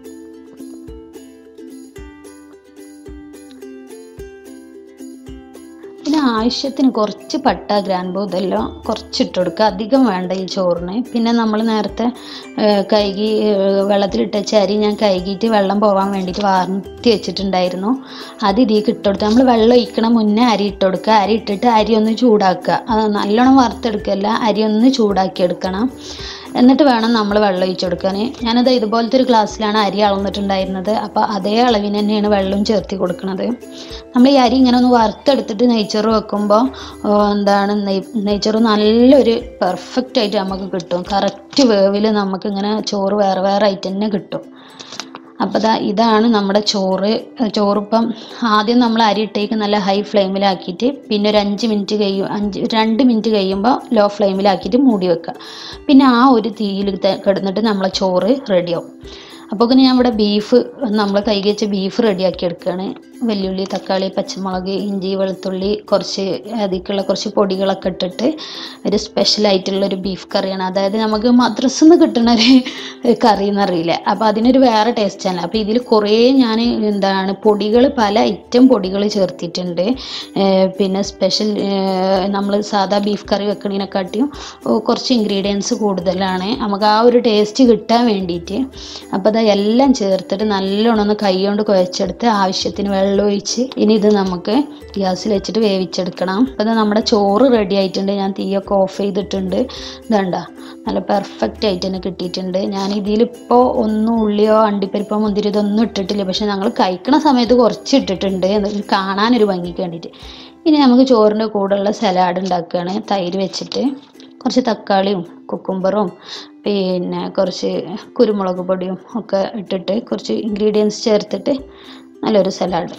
Speaker 1: പിന്നെ ആവശ്യത്തിന് കുറച്ച് പട്ട ഗ്രാൻപൂ ഇതെല്ലാം കുറച്ച് ഇട്ട് കൊടുക്കുക അധികം വേണ്ട ഈ ചോറിന് പിന്നെ നമ്മൾ നേരത്തെ ഏഹ്, കഴുകി ഏഹ്, വെള്ളത്തിലിട്ട വെച്ച അരി ഞാൻ കഴുകിയിട്ട് വെള്ളം പോകാൻ വേണ്ടിയിട്ട് വാർത്തി വെച്ചിട്ടുണ്ടായിരുന്നു അത് ഇതിലേക്ക് ഇട്ട് കൊടുക്കുക നമ്മൾ വെള്ളം ഒഴിക്കണ മുന്നേ അരി ഇട്ട് കൊടുക്കുക അരി ഇട്ടിട്ട് അരി ഒന്ന് ചൂടാക്കുക അത് നല്ലോണം വറുത്തെടുക്കല്ല അരി ഒന്ന് ചൂടാക്കി എടുക്കണം എന്നിട്ട് വേണം നമ്മൾ വെള്ളം ഒഴിച്ച് കൊടുക്കാൻ ഞാനത് ഇതുപോലത്തെ ഒരു ഗ്ലാസ്സിലാണ് അരി അളന്നിട്ടുണ്ടായിരുന്നത് അപ്പോൾ അതേ അളവിന് തന്നെയാണ് വെള്ളം ചേർത്തി കൊടുക്കുന്നത് നമ്മൾ ഈ അരി ഇങ്ങനെ ഒന്ന് വറുത്തെടുത്തിട്ട് നെയ്ച്ചോറ് വെക്കുമ്പോൾ എന്താണ് നെയ് നെയ്ച്ചോറ് നല്ലൊരു പെർഫെക്റ്റ് ആയിട്ട് നമുക്ക് കിട്ടും കറക്റ്റ് വേവിൽ നമുക്ക് ഇങ്ങനെ ചോറ് വേറെ വേറെ ആയിട്ട് തന്നെ കിട്ടും അപ്പോൾ ദാ ഇതാണ് നമ്മുടെ ചോറ് ചോറിപ്പം ആദ്യം നമ്മൾ അരി ഇട്ടേക്ക് നല്ല ഹൈ ഫ്ലെയിമിലാക്കിയിട്ട് പിന്നെ ഒരു അഞ്ച് മിനിറ്റ് കഴിയും അഞ്ച് രണ്ട് മിനിറ്റ് കഴിയുമ്പോൾ ലോ ഫ്ലെയിമിലാക്കിയിട്ട് മൂടി വെക്കുക പിന്നെ ആ ഒരു തീയിൽ ത- കിടന്നിട്ട് നമ്മളെ ചോറ് റെഡിയാവും അപ്പോൾ പിന്നെ ഞാൻ ഇവിടെ ബീഫ് നമ്മൾ കൈകി വെച്ച ബീഫ് റെഡിയാക്കി എടുക്കുകയാണ് വെല്ലുള്ളി തക്കാളി പച്ചമുളക് ഇഞ്ചി വെളുത്തുള്ളി കുറച്ച് അതിലേക്കുള്ള കുറച്ച് പൊടികളൊക്കെ ഇട്ടിട്ട് ഒരു സ്പെഷ്യലായിട്ടുള്ളൊരു ബീഫ് കറിയാണ് അതായത് നമുക്ക് മദ്രസിൽ നിന്ന് കിട്ടുന്ന ഒരു കറി എന്നറിയില്ല അപ്പോൾ അതിനൊരു വേറെ ടേസ്റ്റാണ് അപ്പോൾ ഇതിൽ കുറേ ഞാൻ എന്താണ് പൊടികൾ പല ഐറ്റം പൊടികൾ ചേർത്തിട്ടുണ്ട് ഏർ പിന്നെ സ്പെഷ്യൽ നമ്മൾ സാധാ ബീഫ് കറി വെക്കണതിനെക്കാട്ടിയും ഓ, കുറച്ച് ഇൻഗ്രീഡിയൻസ് കൂടുതലാണ് നമുക്ക് ആ ഒരു ടേസ്റ്റ് കിട്ടാൻ വേണ്ടിയിട്ട് അപ്പോൾ അത് എല്ലാം ചേർത്തിട്ട് നല്ലോണം ഒന്ന് കൈ കൊണ്ട് കുഴച്ചെടുത്ത് ആവശ്യത്തിന് വെള്ളം ഒഴിച്ച് ഇനി ഇത് നമുക്ക് ഗ്യാസിൽ വെച്ചിട്ട് വേവിച്ചെടുക്കണം അപ്പോൾ ഇത് നമ്മുടെ ചോറ് റെഡി ആയിട്ടുണ്ട് ഞാൻ തീയൊക്കെ ഓഫ് ചെയ്തിട്ടുണ്ട് ഇതണ്ട നല്ല പെർഫെക്റ്റ് ആയിട്ട് തന്നെ കിട്ടിയിട്ടുണ്ട് ഞാൻ ഇതിലിപ്പോൾ ഒന്നും ഉള്ളിയോ അണ്ടിപ്പരിപ്പോ മുന്തിരി ഇതൊന്നും ഇട്ടിട്ടില്ല പക്ഷെ ഞങ്ങൾ കഴിക്കണ സമയത്ത് കുറച്ച് ഇട്ടിട്ടുണ്ട് എന്നിട്ട് കാണാനൊരു ഭംഗിക്ക് വേണ്ടിയിട്ട് ഇനി നമുക്ക് ചോറിൻ്റെ കൂടെയുള്ള സലാഡ് ഉണ്ടാക്കുകയാണ് തൈര് വെച്ചിട്ട് കുറച്ച് തക്കാളിയും കുക്കുംബറും പിന്നെ കുറച്ച് കുരുമുളക് പൊടിയും ഒക്കെ ഇട്ടിട്ട് കുറച്ച് ഇൻഗ്രീഡിയൻസ് ചേർത്തിട്ട് നല്ലൊരു സലാഡ്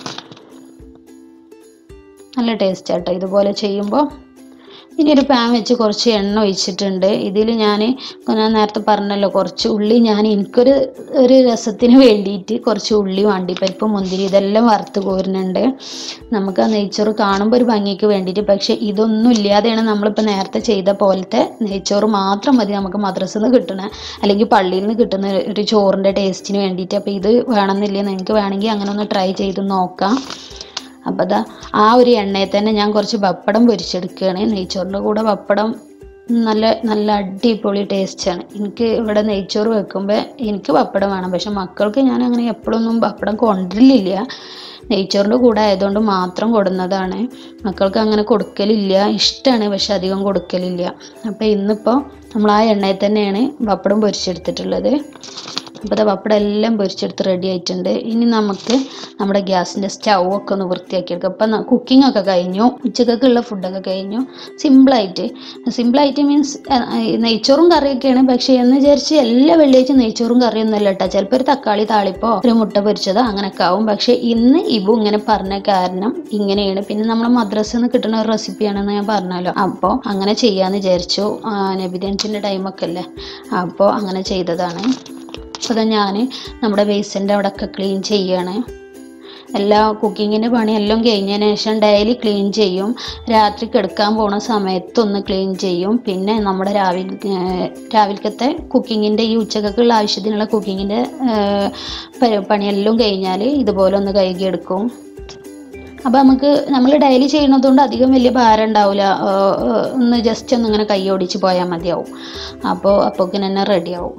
Speaker 1: നല്ല ടേസ്റ്റ് ആട്ടോ ഇതുപോലെ ചെയ്യുമ്പോൾ ഇനി ഒരു പാൻ വെച്ച് കുറച്ച് എണ്ണ ഒഴിച്ചിട്ടുണ്ട് ഇതിൽ ഞാൻ ഞാൻ നേരത്തെ പറഞ്ഞല്ലോ കുറച്ച് ഉള്ളി ഞാൻ എനിക്കൊരു ഒരു രസത്തിന് വേണ്ടിയിട്ട് കുറച്ച് ഉള്ളി വണ്ടിപ്പരിപ്പ് മുന്തിരി ഇതെല്ലാം വറുത്ത് കോരുന്നുണ്ട് നമുക്ക് ആ നെയ്ച്ചോറ് കാണുമ്പോൾ ഒരു ഭംഗിക്ക് വേണ്ടിയിട്ട് പക്ഷേ ഇതൊന്നും ഇല്ലാതെയാണ് നമ്മളിപ്പോൾ നേരത്തെ ചെയ്ത പോലത്തെ നെയ്ച്ചോറ് മാത്രം മതി നമുക്ക് മദ്രസയിൽ നിന്ന് കിട്ടണ അല്ലെങ്കിൽ പള്ളിയിൽ നിന്ന് കിട്ടുന്ന ഒരു ചോറിൻ്റെ ടേസ്റ്റിന് വേണ്ടിയിട്ട് അപ്പോൾ ഇത് വേണമെന്നില്ല നിങ്ങൾക്ക് വേണമെങ്കിൽ അങ്ങനെ ഒന്ന് ട്രൈ ചെയ്ത് നോക്കാം അപ്പോൾ അതാ ആ ഒരു എണ്ണയിൽ തന്നെ ഞാൻ കുറച്ച് പപ്പടം പൊരിച്ചെടുക്കുകയാണ് നെയ്ച്ചോറിൻ്റെ കൂടെ പപ്പടം നല്ല നല്ല അടിപൊളി ടേസ്റ്റാണ് എനിക്ക് ഇവിടെ നെയ്ച്ചോറ് വെക്കുമ്പോൾ എനിക്ക് പപ്പടം വേണം പക്ഷെ മക്കൾക്ക് ഞാൻ അങ്ങനെ എപ്പോഴൊന്നും പപ്പടം കൊണ്ടുവരില്ല നെയ്ച്ചോറിൻ്റെ കൂടെ ആയതുകൊണ്ട് മാത്രം കൊടുന്നതാണ് മക്കൾക്ക് അങ്ങനെ കൊടുക്കലില്ല ഇഷ്ടമാണ് പക്ഷെ അധികം കൊടുക്കലില്ല അപ്പോൾ ഇന്നിപ്പോൾ നമ്മൾ ആ എണ്ണയിൽ തന്നെയാണ് പപ്പടം പൊരിച്ചെടുത്തിട്ടുള്ളത് അപ്പോൾ ദാ പപ്പടം എല്ലാം പൊരിച്ചെടുത്ത് റെഡി ആയിട്ടുണ്ട് ഇനി നമുക്ക് നമ്മുടെ ഗ്യാസിൻ്റെ സ്റ്റൗ ഒക്കെ ഒന്ന് വൃത്തിയാക്കി എടുക്കാം അപ്പം കുക്കിംഗ് ഒക്കെ കഴിഞ്ഞു ഉച്ചക്കൊക്കെയുള്ള ഫുഡൊക്കെ കഴിഞ്ഞു സിമ്പിളായിട്ട് സിമ്പിളായിട്ട് മീൻസ് നെയ്ച്ചോറും കറിയൊക്കെയാണ് പക്ഷേ എന്ന് വിചാരിച്ച് എല്ലാ വെള്ളിയാഴ്ച നെയ്ച്ചോറും കറിയൊന്നും അല്ല കേട്ടോ ചിലപ്പോൾ ഒരു തക്കാളി താളിപ്പോ ഒരു മുട്ട പൊരിച്ചതോ അങ്ങനെയൊക്കെ ആവും പക്ഷേ ഇന്ന് ഇബു ഇങ്ങനെ പറഞ്ഞ കാരണം ഇങ്ങനെയാണ് പിന്നെ നമ്മുടെ മദ്രസയിൽ നിന്ന് കിട്ടുന്ന ഒരു റെസിപ്പിയാണെന്ന് ഞാൻ പറഞ്ഞല്ലോ അപ്പോൾ അങ്ങനെ ചെയ്യാമെന്ന് വിചാരിച്ചു നബിദിനത്തിൻ്റെ ടൈമൊക്കെ അല്ലേ അപ്പോൾ അങ്ങനെ ചെയ്തതാണ് അപ്പോൾ ഞാൻ നമ്മുടെ ബേസിൻ്റെ അവിടെയൊക്കെ ക്ലീൻ ചെയ്യാണ് എല്ലാ കുക്കിങ്ങിൻ്റെ പണിയെല്ലാം കഴിഞ്ഞതിന് ശേഷം ഡെയിലി ക്ലീൻ ചെയ്യും രാത്രി കിടക്കാൻ പോണ സമയത്തൊന്ന് ക്ലീൻ ചെയ്യും പിന്നെ നമ്മുടെ രാവിലെ ഏഹ് രാവിലത്തെ കുക്കിങ്ങിൻ്റെ ഈ ഉച്ചക്കൊക്കെയുള്ള ആവശ്യത്തിനുള്ള കുക്കിങ്ങിൻ്റെ പണിയെല്ലാം കഴിഞ്ഞാൽ ഇതുപോലെ ഒന്ന് കഴുകിയെടുക്കും അപ്പോൾ നമുക്ക് നമ്മൾ ഡെയിലി ചെയ്യുന്നതുകൊണ്ട് അധികം വലിയ ഭാരം ഉണ്ടാവില്ല ഒന്ന് ജസ്റ്റ് ഒന്ന് ഇങ്ങനെ കൈ ഓടിച്ച് പോയാൽ മതിയാവും അപ്പോൾ അപ്പോക്കിന് തന്നെ റെഡിയാവും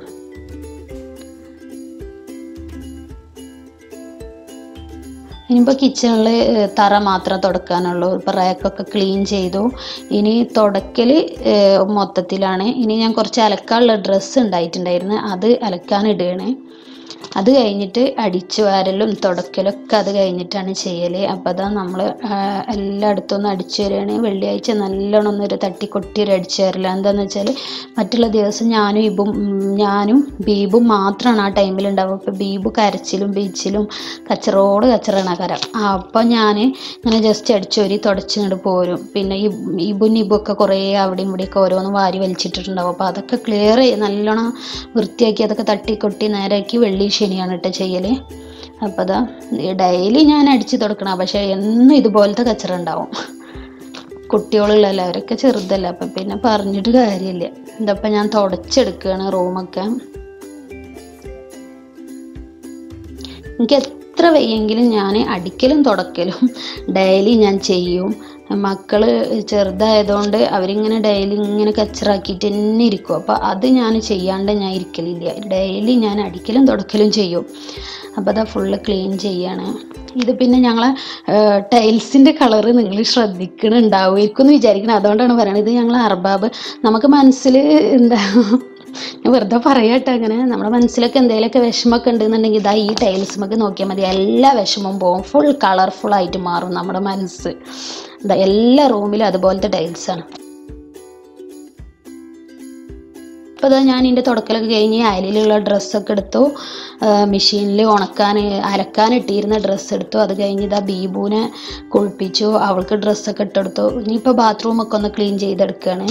Speaker 1: ഇനിയിപ്പോൾ കിച്ചണിൽ തറ മാത്രം തുടക്കാനുള്ളൂ ഇപ്പോൾ റാക്കൊക്കെ ക്ലീൻ ചെയ്തു ഇനി തുടക്കൽ മൊത്തത്തിലാണ് ഇനി ഞാൻ കുറച്ച് അലക്കാനുള്ള ഡ്രസ്സ് ഉണ്ടായിട്ടുണ്ടായിരുന്നു അത് അലക്കാനിടുകയാണ് അത് കഴിഞ്ഞിട്ട് അടിച്ചു വാരലും തുടക്കലൊക്കെ അത് കഴിഞ്ഞിട്ടാണ് ചെയ്യൽ അപ്പോൾ അതാ നമ്മൾ എല്ലായിടത്തും ഒന്ന് അടിച്ചു വരികയാണ് വെള്ളിയാഴ്ച നല്ലോണം ഒന്നൊരു തട്ടിക്കൊട്ടി ഒരു അടിച്ചു വരില്ല എന്താണെന്ന് വെച്ചാൽ മറ്റുള്ള ദിവസം ഞാനും ഇബും ഉം, ഞാനും ബീബും മാത്രമാണ് ആ ടൈമിൽ ഉണ്ടാവുക അപ്പോൾ ബീബു കരച്ചിലും ബീച്ചിലും കച്ചറോട് കച്ചറാണ് കരം അപ്പോൾ ഞാൻ ഇങ്ങനെ ജസ്റ്റ് അടിച്ചോരി തുടച്ചിങ്ങോട്ട് പോരും പിന്നെ ഈ ഇബും ഇബും കുറേ അവിടെയും ഇവിടെയൊക്കെ ഓരോന്ന് വാരി വലിച്ചിട്ടിട്ടുണ്ടാവും അപ്പോൾ അതൊക്കെ ക്ലിയർ ചെയ്ത് നല്ലോണം വൃത്തിയാക്കി അതൊക്കെ തട്ടിക്കൊട്ടി നേരാക്കി വെള്ളി ശനിയാണ് കേട്ടോ ചെയ്യൽ അപ്പോൾ അതാ ഡെയിലി ഞാൻ അടിച്ച് തുടക്കണം പക്ഷേ എന്നും ഇതുപോലത്തെ കച്ചറ ഉണ്ടാവും കുട്ടികളുള്ളല്ലോ അവരൊക്കെ ചെറുതല്ല അപ്പം പിന്നെ പറഞ്ഞിട്ട് കാര്യമില്ല ഇതപ്പം ഞാൻ തുടച്ചെടുക്കുകയാണ് റൂമൊക്കെ എനിക്ക് എത്ര വയ്യെങ്കിലും ഞാൻ അടിക്കലും തുടക്കലും ഡെയിലി ഞാൻ ചെയ്യും മക്കൾ ചെറുതായതുകൊണ്ട് അവരിങ്ങനെ ഡെയിലി ഇങ്ങനെ കച്ചറാക്കിയിട്ട് തന്നെ ഇരിക്കും അപ്പോൾ അത് ഞാൻ ചെയ്യാണ്ട് ഞാൻ ഇരിക്കലില്ല ഡെയിലി ഞാൻ അടിക്കലും തുടക്കലും ചെയ്യും അപ്പോൾ അതാ ഫുള്ള് ക്ലീൻ ചെയ്യാണ് ഇത് പിന്നെ ഞങ്ങളെ ടൈൽസിൻ്റെ കളറ് നിങ്ങൾ ശ്രദ്ധിക്കണുണ്ടാവുമായിരിക്കും എന്ന് വിചാരിക്കണം അതുകൊണ്ടാണ് പറയുന്നത് ഇത് ഞങ്ങൾ അർബാബ് നമുക്ക് മനസ്സിൽ എന്താ ഞാൻ വെറുതെ പറയട്ടെ അങ്ങനെ നമ്മുടെ മനസ്സിലൊക്കെ എന്തെങ്കിലുമൊക്കെ വിഷമമൊക്കെ ഉണ്ടെന്നുണ്ടെങ്കിൽ ഇതാ ഈ ടൈൽസുമൊക്കെ നോക്കിയാൽ മതി എല്ലാ വിഷമവും പോകും ഫുൾ കളർഫുൾ ആയിട്ട് മാറും നമ്മുടെ മനസ്സ് ഇതാ എല്ലാ റൂമിലും അതുപോലത്തെ ടൈൽസാണ് അപ്പോൾ ഇതാ ഞാൻ ഇതിൻ്റെ തുടക്കലൊക്കെ കഴിഞ്ഞ് അയലിലുള്ള ഡ്രസ്സൊക്കെ എടുത്തു മെഷീനിൽ ഉണക്കാൻ അലക്കാൻ ഇട്ടിരുന്ന ഡ്രസ്സ് എടുത്തു അത് കഴിഞ്ഞ് ഇതാ ബീബുവിനെ കുളിപ്പിച്ചു അവൾക്ക് ഡ്രസ്സൊക്കെ ഇട്ടെടുത്തു ഇനിയിപ്പോൾ ബാത്റൂമൊക്കെ ഒന്ന് ക്ലീൻ ചെയ്തെടുക്കുകയാണ്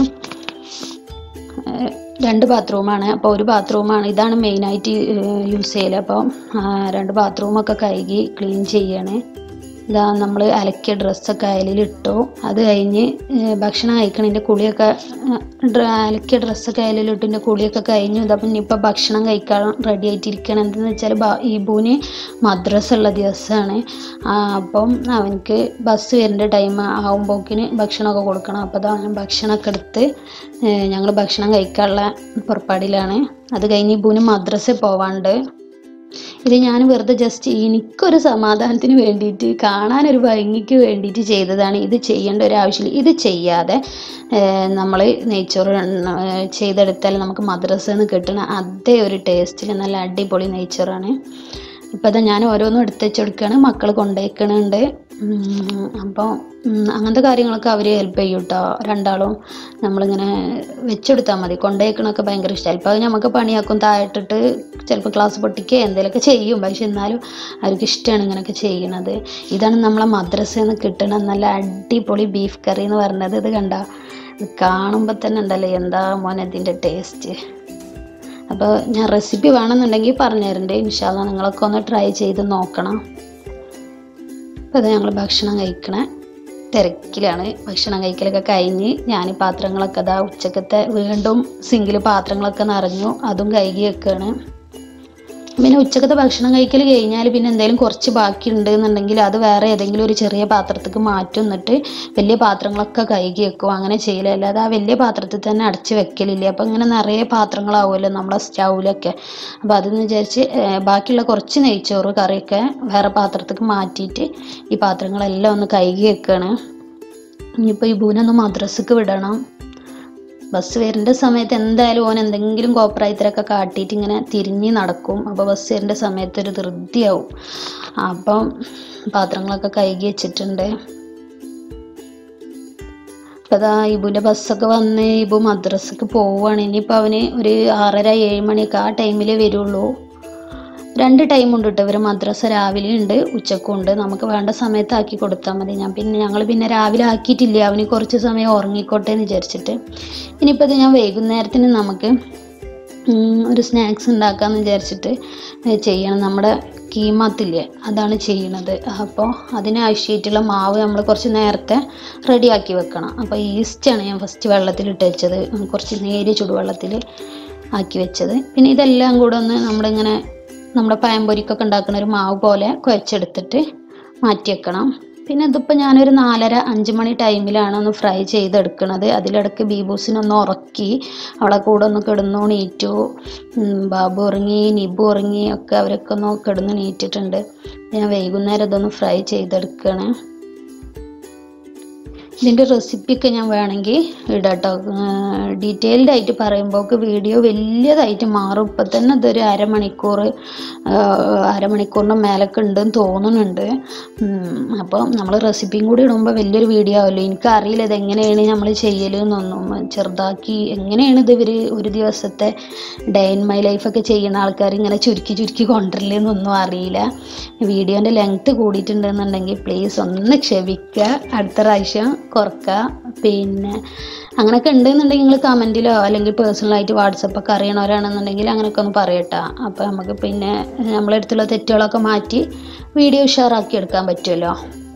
Speaker 1: ഏഹ് രണ്ട് ബാത്റൂമാണ് അപ്പോൾ ഒരു ബാത്റൂമാണ് ഇതാണ് മെയിനായിട്ട് യൂസ് ചെയ്യൽ അപ്പോൾ രണ്ട് ബാത്റൂമൊക്കെ കഴുകി ക്ലീൻ ചെയ്യണേ ഇതാ നമ്മൾ അലക്കിയ ഡ്രസ്സൊക്കെ അയലിലിട്ടു അത് കഴിഞ്ഞ് ഏഹ് ഭക്ഷണം കഴിക്കണതിൻ്റെ കുളിയൊക്കെ ഏഹ് ഡ്ര- അലക്കിയ ഡ്രസ്സൊക്കെ അയലിലിട്ടു എൻ്റെ കുളിയൊക്കെ കഴിഞ്ഞു ഇതാ പിന്നെ ഇപ്പോൾ ഭക്ഷണം കഴിക്കാൻ റെഡി ആയിട്ടിരിക്കണം എന്തെന്ന് വെച്ചാൽ ഈബുവിന് മദ്രസ ഉള്ള ദിവസമാണ് അപ്പം അവനക്ക് ബസ് വരേണ്ട ടൈം ആകുമ്പോക്കിന് ഭക്ഷണമൊക്കെ കൊടുക്കണം അപ്പോൾ അതാ ഞാൻ ഭക്ഷണമൊക്കെ എടുത്ത് ഞങ്ങൾ ഭക്ഷണം കഴിക്കാനുള്ള പുറപ്പാടിലാണ് അത് കഴിഞ്ഞ് ഇബുവിന് മദ്രസയിൽ പോവാണ്ട് ഇത് ഞാൻ വെറുതെ ജസ്റ്റ് എനിക്കൊരു സമാധാനത്തിന് വേണ്ടിയിട്ട് കാണാനൊരു ഭംഗിക്ക് വേണ്ടിയിട്ട് ചെയ്തതാണ് ഇത് ചെയ്യേണ്ട ഒരു ആവശ്യമില്ല ഇത് ചെയ്യാതെ നമ്മൾ നെയ്ച്ചോറ് ഏഹ് ചെയ്തെടുത്താൽ നമുക്ക് മദ്രസയിൽ നിന്ന് കിട്ടുന്ന അതേ ഒരു ടേസ്റ്റിൽ നല്ല അടിപൊളി നെയ്ച്ചോറാണ് ഇപ്പം അത് ഞാൻ ഓരോന്നും എടുത്ത് വെച്ച് കൊടുക്കുകയാണ് മക്കൾ കൊണ്ടുപോയിക്കണുണ്ട് അപ്പോൾ അങ്ങനത്തെ കാര്യങ്ങളൊക്കെ അവർ ഹെൽപ്പ് ചെയ്യും കേട്ടോ രണ്ടാളും നമ്മളിങ്ങനെ വെച്ചെടുത്താൽ മതി കൊണ്ടുപോയിക്കണൊക്കെ ഭയങ്കര ഇഷ്ടമായി ഇപ്പോൾ അത് നമുക്ക് പണിയാക്കും താഴെട്ടിട്ട് ചിലപ്പോൾ ക്ലാസ് പൊട്ടിക്കുക എന്തെങ്കിലുമൊക്കെ ചെയ്യും പക്ഷെ എന്നാലും അവർക്ക് ഇഷ്ടമാണ് ഇങ്ങനെയൊക്കെ ചെയ്യണത് ഇതാണ് നമ്മളെ മദ്രസയിൽ നിന്ന് കിട്ടണ നല്ല അടിപൊളി ബീഫ് കറി എന്ന് പറഞ്ഞത് ഇത് കണ്ട ഇത് കാണുമ്പോൾ തന്നെ ഉണ്ടല്ലോ എന്താ മോനെ ഇതിൻ്റെ ടേസ്റ്റ് അപ്പോൾ ഞാൻ റെസിപ്പി വേണമെന്നുണ്ടെങ്കിൽ പറഞ്ഞു തരണ്ടേ ഇൻഷാല്ല നിങ്ങളൊക്കെ ഒന്ന് ട്രൈ ചെയ്ത് നോക്കണം അപ്പോൾ അത് ഞങ്ങൾ ഭക്ഷണം കഴിക്കണ തിരക്കിലാണ് ഭക്ഷണം കഴിക്കലൊക്കെ കഴിഞ്ഞ് ഞാൻ പാത്രങ്ങളൊക്കെ അതാ ഉച്ചക്കത്തെ വീണ്ടും സിങ്കിൽ പാത്രങ്ങളൊക്കെ നിറഞ്ഞു അതും കഴുകി വെക്കുകയാണ് പിന്നെ ഉച്ചക്കത്തെ ഭക്ഷണം കഴിക്കൽ കഴിഞ്ഞാൽ പിന്നെ എന്തെങ്കിലും കുറച്ച് ബാക്കി ഉണ്ട് എന്നുണ്ടെങ്കിൽ അത് വേറെ ഏതെങ്കിലും ഒരു ചെറിയ പാത്രത്തേക്ക് മാറ്റും എന്നിട്ട് വലിയ പാത്രങ്ങളൊക്കെ കഴുകി വെക്കും അങ്ങനെ ചെയ്യല അല്ലാതെ ആ വലിയ പാത്രത്തിൽ തന്നെ അടച്ച് വെക്കലില്ല അപ്പം ഇങ്ങനെ നിറയെ പാത്രങ്ങളാവുമല്ലോ നമ്മളെ സ്റ്റൗവിലൊക്കെ അപ്പോൾ അതെന്ന് വിചാരിച്ച് ഏർ ബാക്കിയുള്ള കുറച്ച് നെയ്ച്ചോറ് കറിയൊക്കെ വേറെ പാത്രത്തേക്ക് മാറ്റിയിട്ട് ഈ പാത്രങ്ങളെല്ലാം ഒന്ന് കഴുകി വെക്കുകയാണ് ഇനിയിപ്പോൾ ഈ ബൂനൊന്ന് മദ്രസക്ക് വിടണം ബസ് വരേണ്ട സമയത്ത് എന്തായാലും ഓൻ എന്തെങ്കിലും കോപ്രായത്തിലൊക്കെ കാട്ടിയിട്ട് ഇങ്ങനെ തിരിഞ്ഞ് നടക്കും അപ്പോൾ ബസ് വരേണ്ട സമയത്ത് ഒരു ധൃതിയാവും അപ്പം പാത്രങ്ങളൊക്കെ കഴുകി വെച്ചിട്ടുണ്ട് അപ്പോൾ അതാ ഇബുൻ്റെ ബസ്സൊക്കെ വന്ന് ഇബു മദ്രസക്ക് പോവുകയാണ് ഇനിയിപ്പോൾ അവന് ഒരു ആറര ഏഴ് മണിയൊക്കെ ആ ടൈമിലേ വരുള്ളൂ രണ്ട് ടൈം ഉണ്ട് കേട്ടോ ഇവർ മദ്രസ രാവിലെ ഉണ്ട് ഉച്ചക്കും ഉണ്ട് നമുക്ക് വേണ്ട സമയത്ത് ആക്കി കൊടുത്താൽ മതി ഞാൻ പിന്നെ ഞങ്ങൾ പിന്നെ രാവിലെ ആക്കിയിട്ടില്ല അവന് കുറച്ച് സമയം ഉറങ്ങിക്കോട്ടെ എന്ന് വിചാരിച്ചിട്ട് ഇനിയിപ്പോൾ ഇത് ഞാൻ വൈകുന്നേരത്തിന് നമുക്ക് ഉം, ഒരു സ്നാക്സ് ഉണ്ടാക്കാമെന്ന് വിചാരിച്ചിട്ട് ഏ, ചെയ്യണം നമ്മുടെ കീമാത്തില്ലേ അതാണ് ചെയ്യണത് അപ്പോൾ അതിനാവശ്യമായിട്ടുള്ള മാവ് നമ്മൾ കുറച്ച് നേരത്തെ റെഡിയാക്കി വെക്കണം അപ്പോൾ ഈസ്റ്റാണ് ഞാൻ ഫസ്റ്റ് വെള്ളത്തിലിട്ട് വെച്ചത് ഉം, കുറച്ച് നേരിയ ചുടുവെള്ളത്തിൽ ആക്കി വെച്ചത് പിന്നെ ഇതെല്ലാം കൂടെ ഒന്ന് നമ്മളിങ്ങനെ നമ്മുടെ പഴംപൊരിക്കൊക്കെ ഉണ്ടാക്കുന്ന ഒരു മാവ് പോലെ കുഴച്ചെടുത്തിട്ട് മാറ്റി വെക്കണം പിന്നെ ഇതിപ്പോൾ ഞാനൊരു നാലര അഞ്ച് മണി ടൈമിലാണ് ഒന്ന് ഫ്രൈ ചെയ്തെടുക്കുന്നത് അതിലിടക്ക് ബീബൂസിനൊന്ന് ഉറക്കി അവളെ കൂടെ ഒന്ന് കിടന്നു നീറ്റു ഉം, ബാബു ഉറങ്ങി നിബു ഉറങ്ങി ഒക്കെ അവരൊക്കെ ഒന്ന് കിടന്ന് നീറ്റിട്ടുണ്ട് ഞാൻ വൈകുന്നേരം ഇതൊന്ന് ഫ്രൈ ചെയ്തെടുക്കുകയാണ് ഇതിൻ്റെ റെസിപ്പിയൊക്കെ ഞാൻ വേണമെങ്കിൽ ഇടാട്ടോ ഡീറ്റെയിൽഡ് ആയിട്ട് പറയുമ്പോൾ വീഡിയോ വലിയതായിട്ട് മാറും ഇപ്പം തന്നെ ഇതൊരു അരമണിക്കൂർ ആ, അരമണിക്കൂറിൻ്റെ മേലൊക്കെ ഉണ്ടെന്ന് തോന്നുന്നുണ്ട് അപ്പോൾ നമ്മൾ റെസിപ്പിയും കൂടി ഇടുമ്പോൾ വലിയൊരു വീഡിയോ ആവുമല്ലോ എനിക്കറിയില്ല ഇത് എങ്ങനെയാണ് നമ്മൾ ചെയ്യൽ എന്നൊന്നും ചെറുതാക്കി എങ്ങനെയാണ് ഇത് ഇവർ ഒരു ദിവസത്തെ ഡേ ഇൻ മൈ ലൈഫൊക്കെ ചെയ്യുന്ന ആൾക്കാർ ഇങ്ങനെ ചുരുക്കി ചുരുക്കി കൊണ്ടുവരില്ലെന്നൊന്നും അറിയില്ല വീഡിയോൻ്റെ ലെങ്ത്ത് കൂടിയിട്ടുണ്ടെന്നുണ്ടെങ്കിൽ പ്ലീസ് ഒന്ന് ക്ഷമിക്കുക അടുത്ത പ്രാവശ്യം കുറക്കുക പിന്നെ അങ്ങനെയൊക്കെ ഉണ്ടെന്നുണ്ടെങ്കിൽ നിങ്ങൾ കമൻറ്റിലോ അല്ലെങ്കിൽ പേഴ്സണലായിട്ട് വാട്സപ്പൊക്കെ അറിയണവരാണെന്നുണ്ടെങ്കിൽ അങ്ങനെയൊക്കെ ഒന്ന് പറയട്ടോ അപ്പോൾ നമുക്ക് പിന്നെ നമ്മളെ അടുത്തുള്ള തെറ്റുകളൊക്കെ മാറ്റി വീഡിയോ ഉഷാറാക്കി എടുക്കാൻ പറ്റുമല്ലോ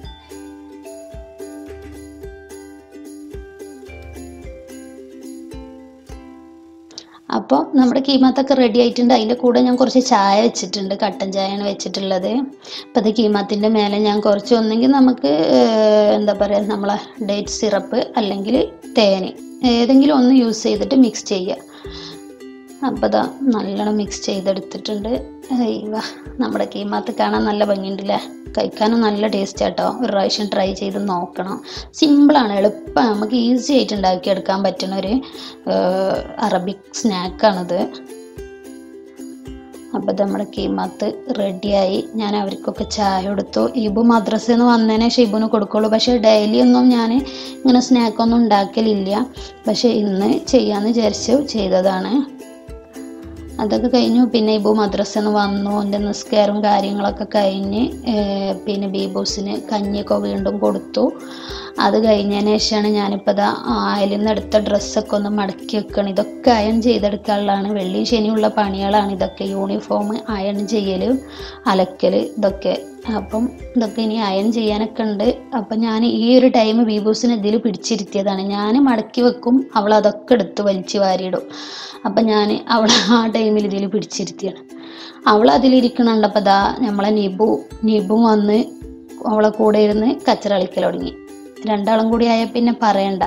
Speaker 1: അപ്പോൾ നമ്മുടെ കീമാത്തൊക്കെ റെഡി ആയിട്ടുണ്ട് അതിൻ്റെ കൂടെ ഞാൻ കുറച്ച് ചായ വെച്ചിട്ടുണ്ട് കട്ടൻ ചായയാണ് വെച്ചിട്ടുള്ളത് അപ്പോൾ അത് കീമാത്തിൻ്റെ മേലെ ഞാൻ കുറച്ച് ഒന്നെങ്കിൽ നമുക്ക് ഏഹ്, എന്താ പറയുക നമ്മളെ ഡേറ്റ് സിറപ്പ് അല്ലെങ്കിൽ തേന് ഏതെങ്കിലും ഒന്ന് യൂസ് ചെയ്തിട്ട് മിക്സ് ചെയ്യുക അപ്പോൾ ഇതാ നല്ലോണം മിക്സ് ചെയ്തെടുത്തിട്ടുണ്ട് അയ്യവ നമ്മുടെ കീമാത്ത് കാണാൻ നല്ല ഭംഗിയുണ്ടല്ലേ കഴിക്കാനും നല്ല ടേസ്റ്റ് ആട്ടോ ഒരു പ്രാവശ്യം ട്രൈ ചെയ്ത് നോക്കണം സിമ്പിളാണ് എളുപ്പം നമുക്ക് ഈസി ആയിട്ട് ഉണ്ടാക്കിയെടുക്കാൻ പറ്റുന്ന ഒരു ഏഹ്, അറബിക് സ്നാക്കാണിത് അപ്പോൾ ഇത് നമ്മുടെ കീമാത്ത് റെഡിയായി ഞാൻ അവർക്കൊക്കെ ചായ കൊടുത്തു ഇബു മദ്രസയിൽ നിന്ന് വന്നതിനെ ശേഷം ഇബുന് കൊടുക്കുള്ളൂ പക്ഷേ ഡെയിലി ഒന്നും ഞാൻ ഇങ്ങനെ സ്നാക്കൊന്നും ഉണ്ടാക്കലില്ല പക്ഷേ ഇന്ന് ചെയ്യാമെന്ന് വിചാരിച്ചു ചെയ്തതാണ് അതൊക്കെ കഴിഞ്ഞു പിന്നെ ഇബു മദ്രസയിൽ നിന്ന് വന്നു എൻ്റെ നിസ്കാരവും കാര്യങ്ങളൊക്കെ കഴിഞ്ഞ് ഏർ പിന്നെ ബീബൂസിന് കഞ്ഞിയൊക്കെ വീണ്ടും കൊടുത്തു അത് കഴിഞ്ഞതിന് ശേഷമാണ് ഞാനിപ്പോൾ ഇതാ അയലിൽ നിന്ന് എടുത്ത ഡ്രസ്സൊക്കെ ഒന്ന് മടക്കി വെക്കണം ഇതൊക്കെ അയൺ ചെയ്തെടുക്കാനുള്ളതാണ് വെള്ളിയും ശനിയുള്ള പണികളാണ് ഇതൊക്കെ യൂണിഫോം അയൺ ചെയ്യൽ അലക്കൽ ഇതൊക്കെ അപ്പം ഇതൊക്കെ ഇനി അയൺ ചെയ്യാനൊക്കെ ഉണ്ട് അപ്പം ഞാൻ ഈ ഒരു ടൈം ബീബൂസിന് ഇതിൽ പിടിച്ചിരുത്തിയതാണ് ഞാൻ മടക്കി വെക്കും അവൾ അതൊക്കെ എടുത്ത് വലിച്ച് വാരിയിടും അപ്പം ഞാൻ അവളെ ആ ടൈമിൽ ഇതിൽ പിടിച്ചിരുത്തിയാണ് അവൾ അതിലിരിക്കണുണ്ടപ്പോൾ ദാ നമ്മളെ നിബു നിബും വന്ന് അവളെ കൂടെ ഇരുന്ന് കച്ചറ കളിക്കൽ തുടങ്ങി രണ്ടാളും കൂടി ആയ പിന്നെ പറയണ്ട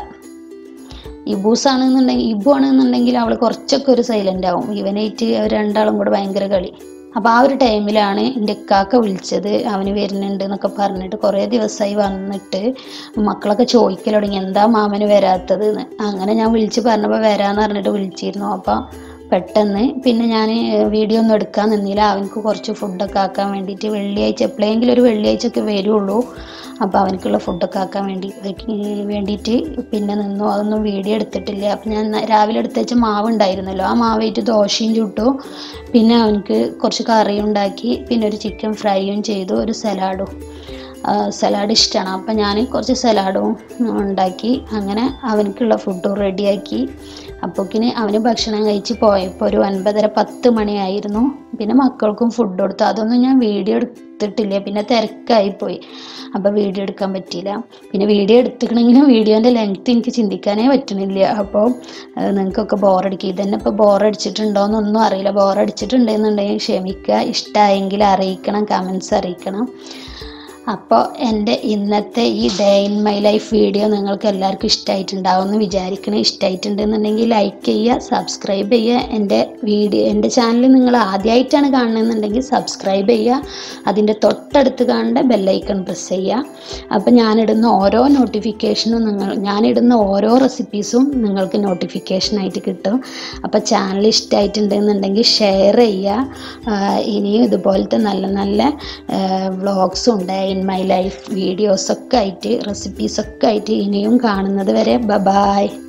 Speaker 1: ഇബൂസ് ആണെന്നുണ്ടെങ്കിൽ ഇബു ആണെന്നുണ്ടെങ്കിൽ അവൾ കുറച്ചൊക്കെ ഒരു സൈലൻ്റ് ആവും ഇവനായിട്ട് അവർ രണ്ടാളും കൂടെ ഭയങ്കര കളി അപ്പോൾ ആ ഒരു ടൈമിലാണ് എൻ്റെ ഇക്കാക്ക വിളിച്ചത് അവന് വരുന്നുണ്ട് എന്നൊക്കെ പറഞ്ഞിട്ട് കുറേ ദിവസമായി വന്നിട്ട് മക്കളൊക്കെ ചോദിക്കൽ തുടങ്ങി എന്താ മാമന് വരാത്തത് എന്ന് അങ്ങനെ ഞാൻ വിളിച്ച് പറഞ്ഞപ്പോൾ വരാമെന്ന് പറഞ്ഞിട്ട് വിളിച്ചിരുന്നു അപ്പോൾ പെട്ടെന്ന് പിന്നെ ഞാൻ വീഡിയോ ഒന്നും എടുക്കാൻ നിന്നില്ല അവനക്ക് കുറച്ച് ഫുഡൊക്കെ ആക്കാൻ വേണ്ടിയിട്ട് വെള്ളിയാഴ്ച എപ്പോഴെങ്കിലും ഒരു വെള്ളിയാഴ്ച ഒക്കെ വരുള്ളൂ അപ്പോൾ അവനക്കുള്ള ഫുഡൊക്കെ ആക്കാൻ വേണ്ടി വേണ്ടിയിട്ട് പിന്നെ നിന്നു അതൊന്നും വീഡിയോ എടുത്തിട്ടില്ല അപ്പം ഞാൻ ന- രാവിലെ എടുത്ത് വെച്ച മാവ് ഉണ്ടായിരുന്നല്ലോ ആ മാവായിട്ട് ദോശയും ചുട്ടു പിന്നെ അവനക്ക് കുറച്ച് കറിയും ഉണ്ടാക്കി പിന്നെ ഒരു ചിക്കൻ ഫ്രൈയും ചെയ്തു ഒരു സലാഡും സലാഡ് ഇഷ്ടമാണ് അപ്പം ഞാൻ കുറച്ച് സലാഡും ഉണ്ടാക്കി അങ്ങനെ അവനക്കുള്ള ഫുഡും റെഡിയാക്കി അപ്പോക്കിന് അവന് ഭക്ഷണം കഴിച്ച് പോയപ്പോൾ ഒരു ഒൻപതര പത്ത് മണിയായിരുന്നു പിന്നെ മക്കൾക്കും ഫുഡ് കൊടുത്തു അതൊന്നും ഞാൻ വീഡിയോ എടുത്തിട്ടില്ല പിന്നെ തിരക്കായിപ്പോയി അപ്പോൾ വീഡിയോ എടുക്കാൻ പറ്റിയില്ല പിന്നെ വീഡിയോ എടുത്തിക്കണമെങ്കിലും വീഡിയോൻ്റെ ലെങ്ത് എനിക്ക് ചിന്തിക്കാനേ പറ്റണില്ല അപ്പോൾ നിങ്ങൾക്കൊക്കെ ബോറടിക്കും ഇതന്നെ ഇപ്പോൾ ബോറടിച്ചിട്ടുണ്ടോയെന്നൊന്നും അറിയില്ല ബോറടിച്ചിട്ടുണ്ടെന്നുണ്ടെങ്കിൽ ക്ഷമിക്കുക ഇഷ്ടമായെങ്കിൽ അറിയിക്കണം കമൻസ് അറിയിക്കണം അപ്പോൾ എൻ്റെ ഇന്നത്തെ ഈ day in my life video നിങ്ങൾക്ക് എല്ലാവർക്കും ഇഷ്ടമായിട്ടുണ്ടാവുമെന്ന് വിചാരിക്കണം ഇഷ്ടമായിട്ടുണ്ടെന്നുണ്ടെങ്കിൽ ലൈക്ക് ചെയ്യുക സബ്സ്ക്രൈബ് ചെയ്യുക എൻ്റെ വീഡിയോ എൻ്റെ ചാനൽ നിങ്ങൾ ആദ്യമായിട്ടാണ് കാണുന്നതെന്നുണ്ടെങ്കിൽ സബ്സ്ക്രൈബ് ചെയ്യുക അതിൻ്റെ തൊട്ടടുത്ത് കാണേണ്ട ബെല്ലൈക്കൺ പ്രസ് ചെയ്യുക അപ്പോൾ ഞാനിടുന്ന ഓരോ നോട്ടിഫിക്കേഷനും നിങ്ങൾ ഞാനിടുന്ന ഓരോ റെസിപ്പീസും നിങ്ങൾക്ക് നോട്ടിഫിക്കേഷനായിട്ട് കിട്ടും അപ്പോൾ ചാനൽ ഇഷ്ടമായിട്ടുണ്ടെന്നുണ്ടെങ്കിൽ ഷെയർ ചെയ്യുക ആഹ് ഇനിയും ഇതുപോലത്തെ നല്ല നല്ല വ്ളോഗ്സും ഉണ്ട് ഇൻ മൈ ലൈഫ് വീഡിയോസൊക്കെ ആയിട്ട് റെസിപ്പീസൊക്കെ ആയിട്ട് ഇനിയും കാണുന്നത് വരെ ബ ബായ്